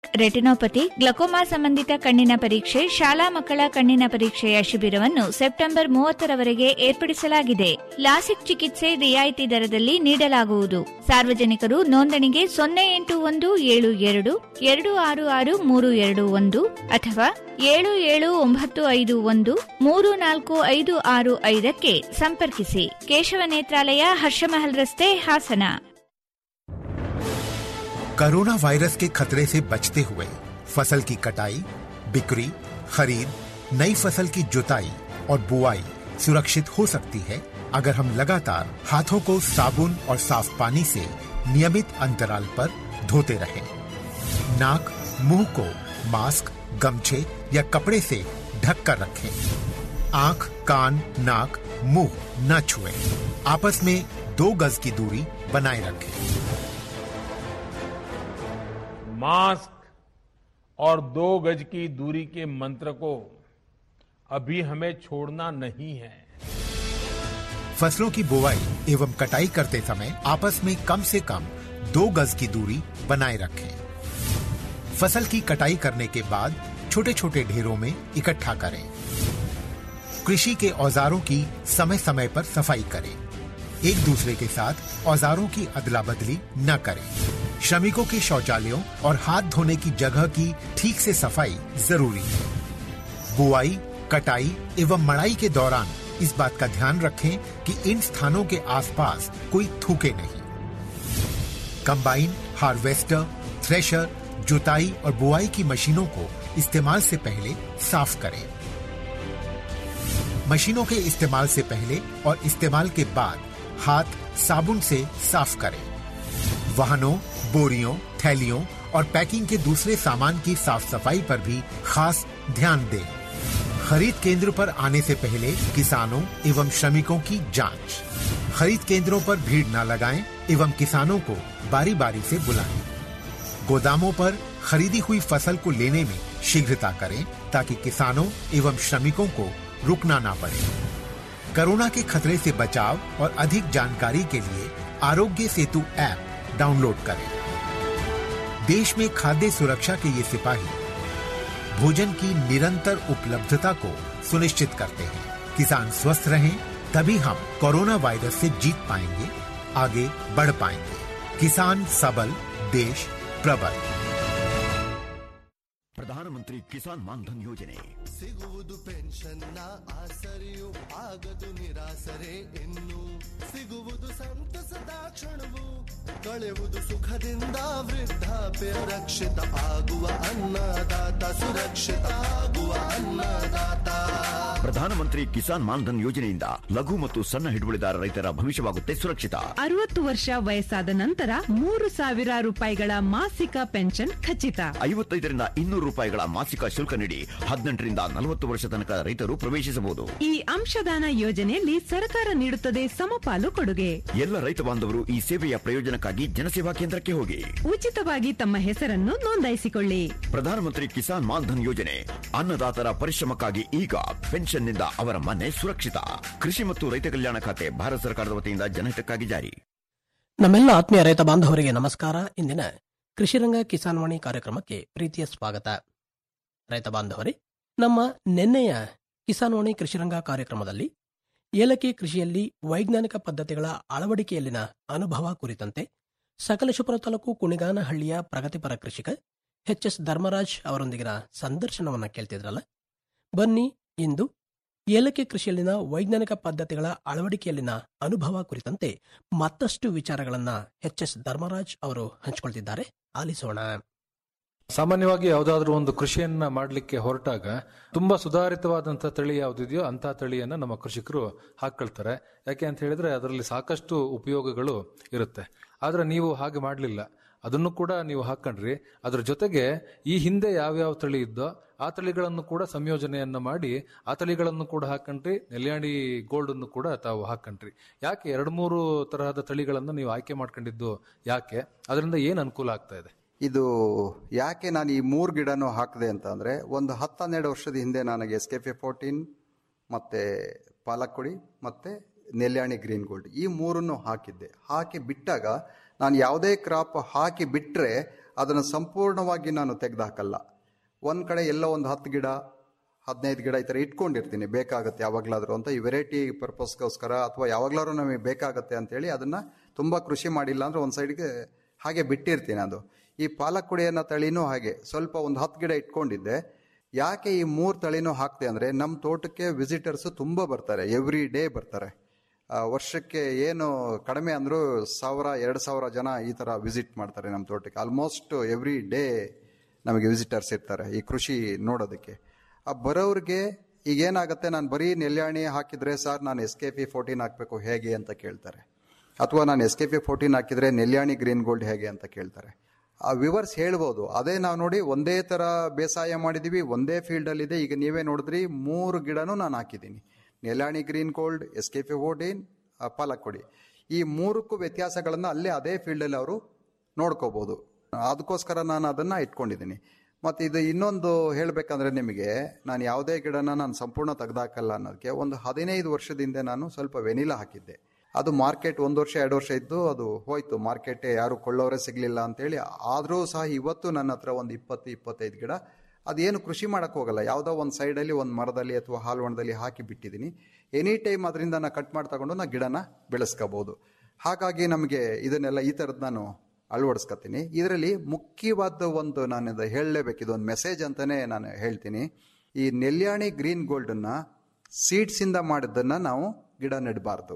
Retinopathy glaucoma ಸಂಬಂಧಿತ ಕಣ್ಣಿನ ಪರೀಕ್ಷೆ ಶಾಲಾ ಮಕ್ಕಳ ಕಣ್ಣಿನ ಪರೀಕ್ಷೆಯ ಶಿಬಿರವನ್ನು ಸೆಪ್ಟೆಂಬರ್ ಮೂವತ್ತರವರೆಗೆ ಏರ್ಪಡಿಸಲಾಗಿದೆ ಲಾಸಿಕ್ ಚಿಕಿತ್ಸೆ ರಿಯಾಯಿತಿ ದರದಲ್ಲಿ ನೀಡಲಾಗುವುದು ಸಾರ್ವಜನಿಕರು ನೋಂದಣಿಗೆ ಸೊನ್ನೆ ಎಂಟು ಒಂದು ಏಳು ಎರಡು ಎರಡು ಆರು ಆರು ಮೂರು ಎರಡು ಒಂದು ಅಥವಾ ಏಳು ಏಳು ಒಂಬತ್ತು ಐದು ಒಂದು ಮೂರು ನಾಲ್ಕು ಐದು ಆರು ಐದಕ್ಕೆ ಸಂಪರ್ಕಿಸಿ ಕೇಶವ ನೇತ್ರಾಲಯ ಹರ್ಷಮಹಲ್ ರಸ್ತೆ ಹಾಸನ कोरोना वायरस के खतरे से बचते हुए फसल की कटाई बिक्री खरीद नई फसल की जुताई और बुआई सुरक्षित हो सकती है अगर हम लगातार हाथों को साबुन और साफ पानी से नियमित अंतराल पर धोते रहें। नाक मुंह को मास्क गमछे या कपड़े से ढक कर रखें आंख कान नाक मुंह न छुएं। आपस में दो गज की दूरी बनाए रखें मास्क और दो गज की दूरी के मंत्र को अभी हमें छोड़ना नहीं है फसलों की बुवाई एवं कटाई करते समय आपस में कम से कम दो गज की दूरी बनाए रखें फसल की कटाई करने के बाद छोटे छोटे ढेरों में इकट्ठा करें कृषि के औजारों की समय समय पर सफाई करें एक दूसरे के साथ औजारों की अदला बदली न करें श्रमिकों के शौचालयों और हाथ धोने की जगह की ठीक से सफाई जरूरी है बुआई कटाई एवं मड़ाई के दौरान इस बात का ध्यान रखें कि इन स्थानों के आसपास कोई थूके नहीं कंबाइन हार्वेस्टर थ्रेशर जुताई और बुआई की मशीनों को इस्तेमाल से पहले साफ करें मशीनों के इस्तेमाल से पहले और इस्तेमाल के बाद हाथ साबुन से साफ करें वाहनों बोरियों थैलियों और पैकिंग के दूसरे सामान की साफ सफाई पर भी खास ध्यान दें खरीद केंद्र पर आने से पहले किसानों एवं श्रमिकों की जांच खरीद केंद्रों पर भीड़ न लगाएं एवं किसानों को बारी बारी से बुलाएं गोदामों पर खरीदी हुई फसल को लेने में शीघ्रता करें ताकि किसानों एवं श्रमिकों को रुकना ना पड़े कोरोना के खतरे से बचाव और अधिक जानकारी के लिए आरोग्य सेतु ऐप डाउनलोड करें देश में खाद्य सुरक्षा के ये सिपाही भोजन की निरंतर उपलब्धता को सुनिश्चित करते हैं किसान स्वस्थ रहें तभी हम कोरोना वायरस से जीत पाएंगे आगे बढ़ पाएंगे किसान सबल देश प्रबल ಪ್ರಧಾನಮಂತ್ರಿ ಕಿಸಾನ್ ಮಾನ್ಧನ್ ಯೋಜನೆ ಸಿಗುವುದು ಪೆನ್ಷನ್ನ ಆಸರೆಯು ಆಗದು ನಿರಾಸರೆ ಇನ್ನು ಸಿಗುವುದು ಸಂತಸದ ಕ್ಷಣವು ಕಳೆಯುವುದು ಸುಖದಿಂದ ವೃದ್ಧಾಪ್ಯ ರಕ್ಷಿತ ಆಗುವ ಅನ್ನದಾತ ಸುರಕ್ಷಿತ ಆಗುವ ಅನ್ನದಾತ ಪ್ರಧಾನಮಂತ್ರಿ ಕಿಸಾನ್ ಮಾನ್ಧನ್ ಯೋಜನೆಯಿಂದ ಲಘು ಮತ್ತು ಸಣ್ಣ ಹಿಡುವಳಿದಾರ ರೈತರ ಭವಿಷ್ಯವಾಗುತ್ತೆ ಸುರಕ್ಷಿತ ಅರವತ್ತು ವರ್ಷ ವಯಸ್ಸಾದ ನಂತರ ಮೂರು ಸಾವಿರ ರೂಪಾಯಿಗಳ ಮಾಸಿಕ ಪೆನ್ಷನ್ ಖಚಿತ ಐವತ್ತೈದರಿಂದ ಇನ್ನೂರು ರೂಪಾಯಿಗಳ ಮಾಸಿಕ ಶುಲ್ಕ ನೀಡಿ ಹದಿನೆಂಟರಿಂದ ನಲವತ್ತು ವರ್ಷ ತನಕ ರೈತರು ಪ್ರವೇಶಿಸಬಹುದು ಈ ಅಂಶದಾನ ಯೋಜನೆಯಲ್ಲಿ ಸರ್ಕಾರ ನೀಡುತ್ತದೆ ಸಮಪಾಲು ಕೊಡುಗೆ ಎಲ್ಲ ರೈತ ಬಾಂಧವರು ಈ ಸೇವೆಯ ಪ್ರಯೋಜನಕ್ಕಾಗಿ ಜನಸೇವಾ ಕೇಂದ್ರಕ್ಕೆ ಹೋಗಿ ಉಚಿತವಾಗಿ ತಮ್ಮ ಹೆಸರನ್ನು ನೋಂದಾಯಿಸಿಕೊಳ್ಳಿ ಪ್ರಧಾನಮಂತ್ರಿ ಕಿಸಾನ್ ಮಾನ್ಧನ್ ಯೋಜನೆ ಅನ್ನದಾತರ ಪರಿಶ್ರಮಕ್ಕಾಗಿ ಈಗ ಪೆನ್ಷನ್ನಿಂದ ಅವರ ಮನೆ ಸುರಕ್ಷಿತ ಕೃಷಿ ಮತ್ತು ರೈತ ಕಲ್ಯಾಣ ಖಾತೆ ಭಾರತ ಸರ್ಕಾರದ ವತಿಯಿಂದ ಜನಹಿತಕ್ಕಾಗಿ ಜಾರಿ ನಮ್ಮೆಲ್ಲ ಆತ್ಮೀಯ ರೈತ ಬಾಂಧವರಿಗೆ ನಮಸ್ಕಾರ ಇಂದಿನ ಕೃಷಿರಂಗ ಕಿಸಾನ್ ವಾಣಿ ಕಾರ್ಯಕ್ರಮಕ್ಕೆ ಪ್ರೀತಿಯ ಸ್ವಾಗತ ರೈತ ಬಾಂಧವರೇ ನಮ್ಮ ನಿನ್ನೆಯ ಕಿಸಾನ್ ವಾಣಿ ಕೃಷಿರಂಗ ಕಾರ್ಯಕ್ರಮದಲ್ಲಿ ಏಲಕ್ಕಿ ಕೃಷಿಯಲ್ಲಿ ವೈಜ್ಞಾನಿಕ ಪದ್ಧತಿಗಳ ಅಳವಡಿಕೆಯಲ್ಲಿನ ಅನುಭವ ಕುರಿತಂತೆ ಸಕಲೇಶಪುರ ತಾಲೂಕು ಕುಣಿಗಾನಹಳ್ಳಿಯ ಪ್ರಗತಿಪರ ಕೃಷಿಕ ಎಚ್ ಎಸ್ ಧರ್ಮರಾಜ್ ಅವರೊಂದಿಗಿನ ಸಂದರ್ಶನವನ್ನ ಕೇಳ್ತಿದ್ರಲ್ಲ ಬನ್ನಿ ಇಂದು ಏಲಕ್ಕಿ ಕೃಷಿಯಲ್ಲಿನ ವೈಜ್ಞಾನಿಕ ಪದ್ಧತಿಗಳ ಅಳವಡಿಕೆಯಲ್ಲಿನ ಅನುಭವ ಕುರಿತಂತೆ ಮತ್ತಷ್ಟು ವಿಚಾರಗಳನ್ನ ಎಚ್ ಎಸ್ ಧರ್ಮರಾಜ್ ಅವರು ಹಂಚಿಕೊಳ್ತಿದ್ದಾರೆ ಆಲಿಸೋಣ ಸಾಮಾನ್ಯವಾಗಿ ಯಾವುದಾದ್ರೂ ಒಂದು ಕೃಷಿಯನ್ನ ಮಾಡಲಿಕ್ಕೆ ಹೊರಟಾಗ ತುಂಬಾ ಸುಧಾರಿತವಾದಂತಹ ತಳಿ ಯಾವುದಿದೆಯೋ ಅಂತ ತಳಿಯನ್ನ ನಮ್ಮ ಕೃಷಿಕರು ಹಾಕೊಳ್ತಾರೆ ಯಾಕೆ ಅಂತ ಹೇಳಿದ್ರೆ ಅದರಲ್ಲಿ ಸಾಕಷ್ಟು ಉಪಯೋಗಗಳು ಇರುತ್ತೆ ಆದ್ರೆ ನೀವು ಹಾಗೆ ಮಾಡಲಿಲ್ಲ ಅದನ್ನು ಕೂಡ ನೀವು ಹಾಕೊಂಡ್ರಿ ಅದ್ರ ಜೊತೆಗೆ ಈ ಹಿಂದೆ ಯಾವ್ಯಾವ ತಳಿ ಇದ್ದೋ ಆ ತಳಿಗಳನ್ನು ಕೂಡ ಸಂಯೋಜನೆಯನ್ನ ಮಾಡಿ ಆ ತಳಿಗಳನ್ನು ಕೂಡ ಹಾಕೊಂಡ್ರಿ ನೆಲ್ಯಾಣಿ ಗೋಲ್ಡ್ ಅನ್ನು ಕೂಡ ತಾವು ಹಾಕೊಂಡ್ರಿ ಯಾಕೆ ಎರಡು ಮೂರು ತರಹದ ತಳಿಗಳನ್ನು ನೀವು ಆಯ್ಕೆ ಮಾಡ್ಕೊಂಡಿದ್ದು ಯಾಕೆ ಅದರಿಂದ ಏನ್ ಅನುಕೂಲ ಆಗ್ತಾ ಇದೆ ಇದು ಯಾಕೆ ನಾನು ಈ ಮೂರು ಗಿಡನೂ ಹಾಕಿದೆ ಅಂತ ಅಂದರೆ ಒಂದು ಹತ್ತು ಹನ್ನೆರಡು ವರ್ಷದ ಹಿಂದೆ ನನಗೆ ಎಸ್ ಕೆ ಫೋರ್ಟೀನ್ ಮತ್ತು ಪಾಲಕ್ಕುಡಿ ಮತ್ತು ನೆಲ್ಯಾಣಿ ಗ್ರೀನ್ ಗೋಲ್ಡ್ ಈ ಮೂರನ್ನು ಹಾಕಿದ್ದೆ ಹಾಕಿ ಬಿಟ್ಟಾಗ ನಾನು ಯಾವುದೇ ಕ್ರಾಪ್ ಹಾಕಿ ಬಿಟ್ಟರೆ ಅದನ್ನು ಸಂಪೂರ್ಣವಾಗಿ ನಾನು ತೆಗೆದುಹಾಕಲ್ಲ ಒಂದು ಕಡೆ ಎಲ್ಲೋ ಒಂದು ಹತ್ತು ಗಿಡ ಹದಿನೈದು ಗಿಡ ಈ ಥರ ಇಟ್ಕೊಂಡಿರ್ತೀನಿ ಬೇಕಾಗುತ್ತೆ ಯಾವಾಗಲಾದರೂ ಅಂತ ಈ ವೆರೈಟಿ ಪರ್ಪಸ್ಗೋಸ್ಕರ ಅಥವಾ ಯಾವಾಗಲಾದ್ರೂ ನಮಗೆ ಬೇಕಾಗುತ್ತೆ ಅಂತೇಳಿ ಅದನ್ನು ತುಂಬ ಕೃಷಿ ಮಾಡಿಲ್ಲ ಅಂದರೆ ಒಂದು ಸೈಡ್ಗೆ ಹಾಗೆ ಬಿಟ್ಟಿರ್ತೀನಿ ಅದು ಈ ಪಾಲಕ್ ಅನ್ನೋ ತಳಿನೂ ಹಾಗೆ ಸ್ವಲ್ಪ ಒಂದು ಹತ್ತು ಗಿಡ ಇಟ್ಕೊಂಡಿದ್ದೆ ಯಾಕೆ ಈ ಮೂರು ತಳಿನೂ ಹಾಕ್ತೆ ಅಂದರೆ ನಮ್ಮ ತೋಟಕ್ಕೆ ವಿಸಿಟರ್ಸು ತುಂಬ ಬರ್ತಾರೆ ಎವ್ರಿ ಡೇ ಬರ್ತಾರೆ ಆ, ವರ್ಷಕ್ಕೆ ಏನು ಕಡಿಮೆ ಅಂದರೂ ಸಾವಿರ ಎರಡು ಸಾವಿರ ಜನ ಈ ಥರ ವಿಸಿಟ್ ಮಾಡ್ತಾರೆ ನಮ್ಮ ತೋಟಕ್ಕೆ ಆಲ್ಮೋಸ್ಟ್ ಎವ್ರಿ ಡೇ ನಮಗೆ ವಿಸಿಟರ್ಸ್ ಇರ್ತಾರೆ ಈ ಕೃಷಿ ನೋಡೋದಕ್ಕೆ ಆ ಬರೋರಿಗೆ ಈಗ ಏನಾಗುತ್ತೆ ನಾನು ಬರೀ ನೆಲ್ಯಾಣಿ ಹಾಕಿದ್ರೆ ಸರ್ ನಾನು ಎಸ್ ಕೆ ಪಿ ಫೋರ್ಟೀನ್ ಹಾಕಬೇಕು ಹೇಗೆ ಅಂತ ಕೇಳ್ತಾರೆ ಅಥವಾ ನಾನು ಎಸ್ ಕೆ ಪಿ ಫೋರ್ಟೀನ್ ಹಾಕಿದ್ರೆ ನೆಲ್ಯಾಣಿ ಗ್ರೀನ್ ಗೋಲ್ಡ್ ಹೇಗೆ ಅಂತ ಕೇಳ್ತಾರೆ ಆ ವಿವರ್ಸ್ ಹೇಳ್ಬೋದು ಅದೇ ನಾವು ನೋಡಿ ಒಂದೇ ಥರ ಬೇಸಾಯ ಮಾಡಿದ್ದೀವಿ ಒಂದೇ ಫೀಲ್ಡಲ್ಲಿದೆ ಈಗ ನೀವೇ ನೋಡಿದ್ರಿ ಮೂರು ಗಿಡನೂ ನಾನು ಹಾಕಿದ್ದೀನಿ ನೆಲ್ಯಾಣಿ green gold S K P fourteen palak ಕೊಡಿ ಈ ಮೂರಕ್ಕೂ ವ್ಯತ್ಯಾಸಗಳನ್ನು ಅಲ್ಲೇ ಅದೇ ಫೀಲ್ಡಲ್ಲಿ ಅವರು ನೋಡ್ಕೋಬೋದು ಅದಕ್ಕೋಸ್ಕರ ನಾನು ಅದನ್ನು ಇಟ್ಕೊಂಡಿದ್ದೀನಿ ಮತ್ತು ಇದು ಇನ್ನೊಂದು ಹೇಳಬೇಕಂದ್ರೆ ನಿಮಗೆ ನಾನು ಯಾವುದೇ ಗಿಡನ ನಾನು ಸಂಪೂರ್ಣ ತೆಗೆದಾಕಲ್ಲ ಅನ್ನೋದಕ್ಕೆ ಒಂದು ಹದಿನೈದು ವರ್ಷದಿಂದ ನಾನು ಸ್ವಲ್ಪ ವೆನಿಲಾ ಹಾಕಿದ್ದೆ ಅದು ಮಾರ್ಕೆಟ್ ಒಂದು ವರ್ಷ ಎರಡು ವರ್ಷ ಇದ್ದು ಅದು ಹೋಯ್ತು ಮಾರ್ಕೆಟೇ ಯಾರು ಕೊಳ್ಳೋರೇ ಸಿಗಲಿಲ್ಲ ಅಂತೇಳಿ ಆದರೂ ಸಹ ಇವತ್ತು ನನ್ನ ಹತ್ರ ಒಂದು ಇಪ್ಪತ್ತು ಇಪ್ಪತ್ತೈದು ಗಿಡ ಅದೇನು ಕೃಷಿ ಮಾಡೋಕ್ಕೆ ಹೋಗಲ್ಲ ಯಾವುದೋ ಒಂದು ಸೈಡಲ್ಲಿ ಒಂದು ಮರದಲ್ಲಿ ಅಥವಾ ಹಾಲ್ವಣದಲ್ಲಿ ಹಾಕಿ ಬಿಟ್ಟಿದ್ದೀನಿ ಎನಿ ಟೈಮ್ ಅದರಿಂದ ನಾನು ಕಟ್ ಮಾಡಿ ತಗೊಂಡು ನಾನು ಗಿಡನ ಬೆಳೆಸ್ಕೋಬೋದು ಹಾಗಾಗಿ ನಮಗೆ ಇದನ್ನೆಲ್ಲ ಈ ಥರದ್ದು ನಾನು ಅಳವಡಿಸ್ಕೊತೀನಿ ಇದರಲ್ಲಿ ಮುಖ್ಯವಾದ ಒಂದು ನಾನು ಇದು ಹೇಳಲೇಬೇಕು ಇದೊಂದು ಮೆಸೇಜ್ ಅಂತಲೇ ನಾನು ಹೇಳ್ತೀನಿ ಈ ನೆಲ್ಯಾಣಿ ಗ್ರೀನ್ ಗೋಲ್ಡನ್ನು ಸೀಡ್ಸಿಂದ ಮಾಡಿದ್ದನ್ನು ನಾವು ಗಿಡ ನೆಡಬಾರ್ದು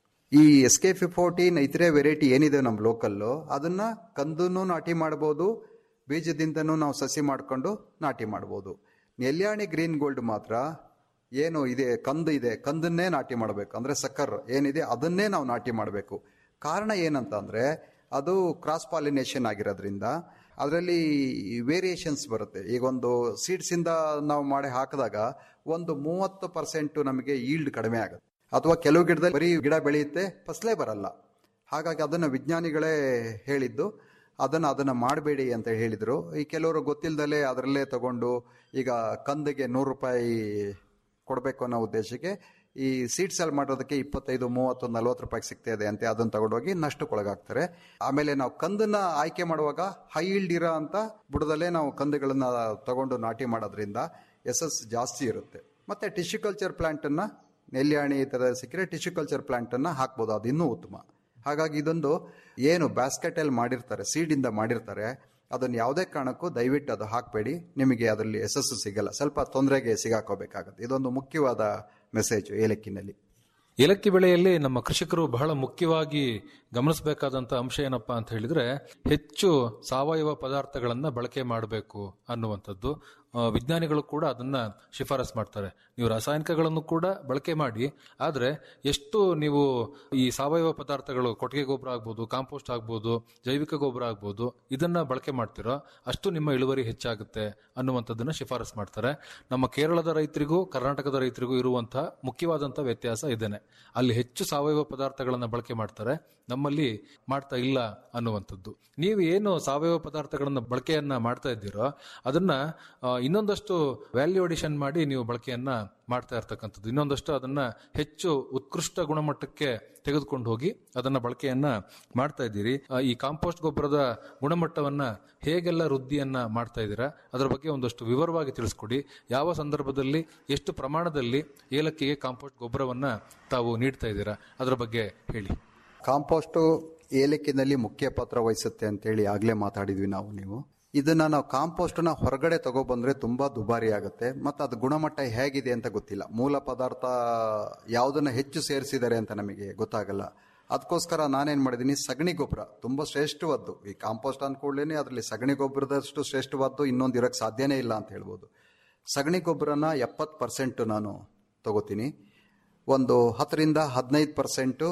ಈ ಎಸ್ ಕೆ ಫಿ ಫೋರ್ಟೀನ್ ಇತರೆ ವೆರೈಟಿ ಏನಿದೆ ನಮ್ಮ ಲೋಕಲ್ಲು ಅದನ್ನು ಕಂದನ್ನು ನಾಟಿ ಮಾಡ್ಬೋದು ಬೀಜದಿಂದನೂ ನಾವು ಸಸಿ ಮಾಡಿಕೊಂಡು ನಾಟಿ ಮಾಡ್ಬೋದು ನೆಲ್ಯಾಣಿ ಗ್ರೀನ್ ಗೋಲ್ಡ್ ಮಾತ್ರ ಏನು ಇದೆ ಕಂದು ಇದೆ ಕಂದನ್ನೇ ನಾಟಿ ಮಾಡಬೇಕು ಅಂದರೆ ಸಕ್ಕರ್ ಏನಿದೆ ಅದನ್ನೇ ನಾವು ನಾಟಿ ಮಾಡಬೇಕು ಕಾರಣ ಏನಂತ ಅಂದರೆ ಅದು ಕ್ರಾಸ್ ಪಾಲಿನೇಷನ್ ಆಗಿರೋದ್ರಿಂದ ಅದರಲ್ಲಿ ವೇರಿಯೇಷನ್ಸ್ ಬರುತ್ತೆ ಈಗ ಒಂದು ಸೀಡ್ಸಿಂದ ನಾವು ಮಾಡಿ ಹಾಕಿದಾಗ ಒಂದು ಮೂವತ್ತು ಪರ್ಸೆಂಟು ನಮಗೆ ಈಲ್ಡ್ ಕಡಿಮೆ ಆಗುತ್ತೆ ಅಥವಾ ಕೆಲವು ಗಿಡದಲ್ಲಿ ಬರೀ ಗಿಡ ಬೆಳೆಯುತ್ತೆ ಫಸಲೇ ಬರಲ್ಲ ಹಾಗಾಗಿ ಅದನ್ನು ವಿಜ್ಞಾನಿಗಳೇ ಹೇಳಿದ್ದು ಅದನ್ನು ಅದನ್ನು ಮಾಡಬೇಡಿ ಅಂತ ಹೇಳಿದರು ಈ ಕೆಲವರು ಗೊತ್ತಿಲ್ಲದಲೇ ಅದರಲ್ಲೇ ತಗೊಂಡು ಈಗ ಕಂದಿಗೆ ನೂರು ರೂಪಾಯಿ ಕೊಡಬೇಕು ಅನ್ನೋ ಉದ್ದೇಶಕ್ಕೆ ಈ ಸೀಡ್ಸ್ ಅಲ್ಲಿ ಮಾಡೋದಕ್ಕೆ ಇಪ್ಪತ್ತೈದು ಮೂವತ್ತು ನಲ್ವತ್ತು ರೂಪಾಯಿಗೆ ಸಿಗ್ತಾ ಇದೆ ಅಂತ ಅದನ್ನು ತಗೊಂಡೋಗಿ ನಷ್ಟಕ್ಕೊಳಗಾಗ್ತಾರೆ ಆಮೇಲೆ ನಾವು ಕಂದನ್ನ ಆಯ್ಕೆ ಮಾಡುವಾಗ ಹೈ ಇಲ್ಡ್ ಇರೋ ಅಂತ ಬುಡದಲ್ಲೇ ನಾವು ಕಂದುಗಳನ್ನ ತಗೊಂಡು ನಾಟಿ ಮಾಡೋದ್ರಿಂದ ಎಸ್ ಎಸ್ ಜಾಸ್ತಿ ಇರುತ್ತೆ ಮತ್ತೆ ಟಿಶ್ಯೂ ಕಲ್ಚರ್ ಪ್ಲಾಂಟನ್ನು ನೆಲ್ಯಾಣಿ ಈ ಥರ ಸಿಕ್ಕರೆ ಟಿಶ್ಯೂ ಕಲ್ಚರ್ ಪ್ಲಾಂಟನ್ನು ಹಾಕ್ಬೋದು ಅದು ಇನ್ನೂ ಉತ್ತಮ ಹಾಗಾಗಿ ಇದೊಂದು ಏನು ಬ್ಯಾಸ್ಕೆಟಲ್ಲಿ ಮಾಡಿರ್ತಾರೆ ಸೀಡಿಂದ ಮಾಡಿರ್ತಾರೆ ಅದನ್ನು ಯಾವುದೇ ಕಾರಣಕ್ಕೂ ದಯವಿಟ್ಟು ಅದು ಹಾಕಬೇಡಿ ನಿಮಗೆ ಅದರಲ್ಲಿ ಯಶಸ್ಸು ಸಿಗಲ್ಲ ಸ್ವಲ್ಪ ತೊಂದರೆಗೆ ಸಿಗಾಕೋಬೇಕಾಗುತ್ತೆ ಇದೊಂದು ಮುಖ್ಯವಾದ ಮೆಸೇಜು ಏಲಕ್ಕಿನಲ್ಲಿ ಏಲಕ್ಕಿ ಬೆಳೆಯಲ್ಲಿ ನಮ್ಮ ಕೃಷಿಕರು ಬಹಳ ಮುಖ್ಯವಾಗಿ ಗಮನಿಸಬೇಕಾದಂತ ಅಂಶ ಏನಪ್ಪಾ ಅಂತ ಹೇಳಿದ್ರೆ ಹೆಚ್ಚು ಸಾವಯವ ಪದಾರ್ಥಗಳನ್ನ ಬಳಕೆ ಮಾಡಬೇಕು ಅನ್ನುವಂಥದ್ದು ಆ, ವಿಜ್ಞಾನಿಗಳು ಕೂಡ ಅದನ್ನ ಶಿಫಾರಸ್ ಮಾಡ್ತಾರೆ ನೀವು ರಾಸಾಯನಿಕಗಳನ್ನು ಕೂಡ ಬಳಕೆ ಮಾಡಿ ಆದ್ರೆ ಎಷ್ಟು ನೀವು ಈ ಸಾವಯವ ಪದಾರ್ಥಗಳು ಕೊಟ್ಟಿಗೆ ಗೊಬ್ಬರ ಆಗ್ಬೋದು ಕಾಂಪೋಸ್ಟ್ ಆಗ್ಬೋದು ಜೈವಿಕ ಗೊಬ್ಬರ ಆಗ್ಬೋದು ಇದನ್ನ ಬಳಕೆ ಮಾಡ್ತಿರೋ ಅಷ್ಟು ನಿಮ್ಮ ಇಳುವರಿ ಹೆಚ್ಚಾಗುತ್ತೆ ಅನ್ನುವಂಥದ್ದನ್ನ ಶಿಫಾರಸ್ ಮಾಡ್ತಾರೆ ನಮ್ಮ ಕೇರಳದ ರೈತರಿಗೂ ಕರ್ನಾಟಕದ ರೈತರಿಗೂ ಇರುವಂತಹ ಮುಖ್ಯವಾದಂತಹ ವ್ಯತ್ಯಾಸ ಇದೇನೆ ಅಲ್ಲಿ ಹೆಚ್ಚು ಸಾವಯವ ಪದಾರ್ಥಗಳನ್ನ ಬಳಕೆ ಮಾಡ್ತಾರೆ ನಮ್ಮಲ್ಲಿ ಮಾಡ್ತಾ ಇಲ್ಲ ಅನ್ನುವಂಥದ್ದು ನೀವು ಏನು ಸಾವಯವ ಪದಾರ್ಥಗಳನ್ನ ಬಳಕೆಯನ್ನ ಮಾಡ್ತಾ ಇದ್ದೀರೋ ಅದನ್ನ ಆ, ಇನ್ನೊಂದಷ್ಟು ವ್ಯಾಲ್ಯೂ ಅಡಿಷನ್ ಮಾಡಿ ನೀವು ಬಳಕೆಯನ್ನ ಮಾಡ್ತಾ ಇರ್ತಕ್ಕಂಥದ್ದು ಇನ್ನೊಂದಷ್ಟು ಅದನ್ನ ಹೆಚ್ಚು ಉತ್ಕೃಷ್ಟ ಗುಣಮಟ್ಟಕ್ಕೆ ತೆಗೆದುಕೊಂಡು ಹೋಗಿ ಅದನ್ನ ಬಳಕೆಯನ್ನ ಮಾಡ್ತಾ ಇದ್ದೀರಿ ಆ, ಈ ಕಾಂಪೋಸ್ಟ್ ಗೊಬ್ಬರದ ಗುಣಮಟ್ಟವನ್ನ ಹೇಗೆಲ್ಲ ವೃದ್ಧಿಯನ್ನ ಮಾಡ್ತಾ ಇದ್ದೀರಾ ಅದರ ಬಗ್ಗೆ ಒಂದಷ್ಟು ವಿವರವಾಗಿ ತಿಳಿಸ್ಕೊಡಿ ಯಾವ ಸಂದರ್ಭದಲ್ಲಿ ಎಷ್ಟು ಪ್ರಮಾಣದಲ್ಲಿ ಏಲಕ್ಕಿಗೆ ಕಾಂಪೋಸ್ಟ್ ಗೊಬ್ಬರವನ್ನ ತಾವು ನೀಡ್ತಾ ಇದ್ದೀರಾ ಅದರ ಬಗ್ಗೆ ಹೇಳಿ ಕಾಂಪೋಸ್ಟು ಏಲಕ್ಕಿನಲ್ಲಿ ಮುಖ್ಯ ಪಾತ್ರ ವಹಿಸುತ್ತೆ ಅಂತೇಳಿ ಆಗಲೇ ಮಾತಾಡಿದ್ವಿ ನಾವು ನೀವು ಇದನ್ನ ನಾವು ಕಾಂಪೋಸ್ಟ್ನ ಹೊರಗಡೆ ತಗೊಬಂದ್ರೆ ತುಂಬಾ ದುಬಾರಿ ಆಗುತ್ತೆ ಮತ್ತು ಅದು ಗುಣಮಟ್ಟ ಹೇಗಿದೆ ಅಂತ ಗೊತ್ತಿಲ್ಲ ಮೂಲ ಪದಾರ್ಥ ಯಾವುದನ್ನ ಹೆಚ್ಚು ಸೇರಿಸಿದ್ದಾರೆ ಅಂತ ನಮಗೆ ಗೊತ್ತಾಗಲ್ಲ ಅದಕ್ಕೋಸ್ಕರ ನಾನೇನು ಮಾಡಿದ್ದೀನಿ ಸಗಣಿ ಗೊಬ್ಬರ ತುಂಬ ಶ್ರೇಷ್ಠವಾದ್ದು ಈ ಕಾಂಪೋಸ್ಟ್ ಅಂದ್ಕೊಳ್ಳೇನೆ ಅದರಲ್ಲಿ ಸಗಣಿ ಗೊಬ್ಬರದಷ್ಟು ಶ್ರೇಷ್ಠವಾದ್ದು ಇನ್ನೊಂದು ಇರೋಕ್ಕೆ ಸಾಧ್ಯನೇ ಇಲ್ಲ ಅಂತ ಹೇಳ್ಬೋದು ಸಗಣಿ ಗೊಬ್ಬರನ ಎಪ್ಪತ್ತು ಪರ್ಸೆಂಟ್ ನಾನು ತಗೋತೀನಿ ಒಂದು ಹತ್ತರಿಂದ ಹದಿನೈದು ಪರ್ಸೆಂಟು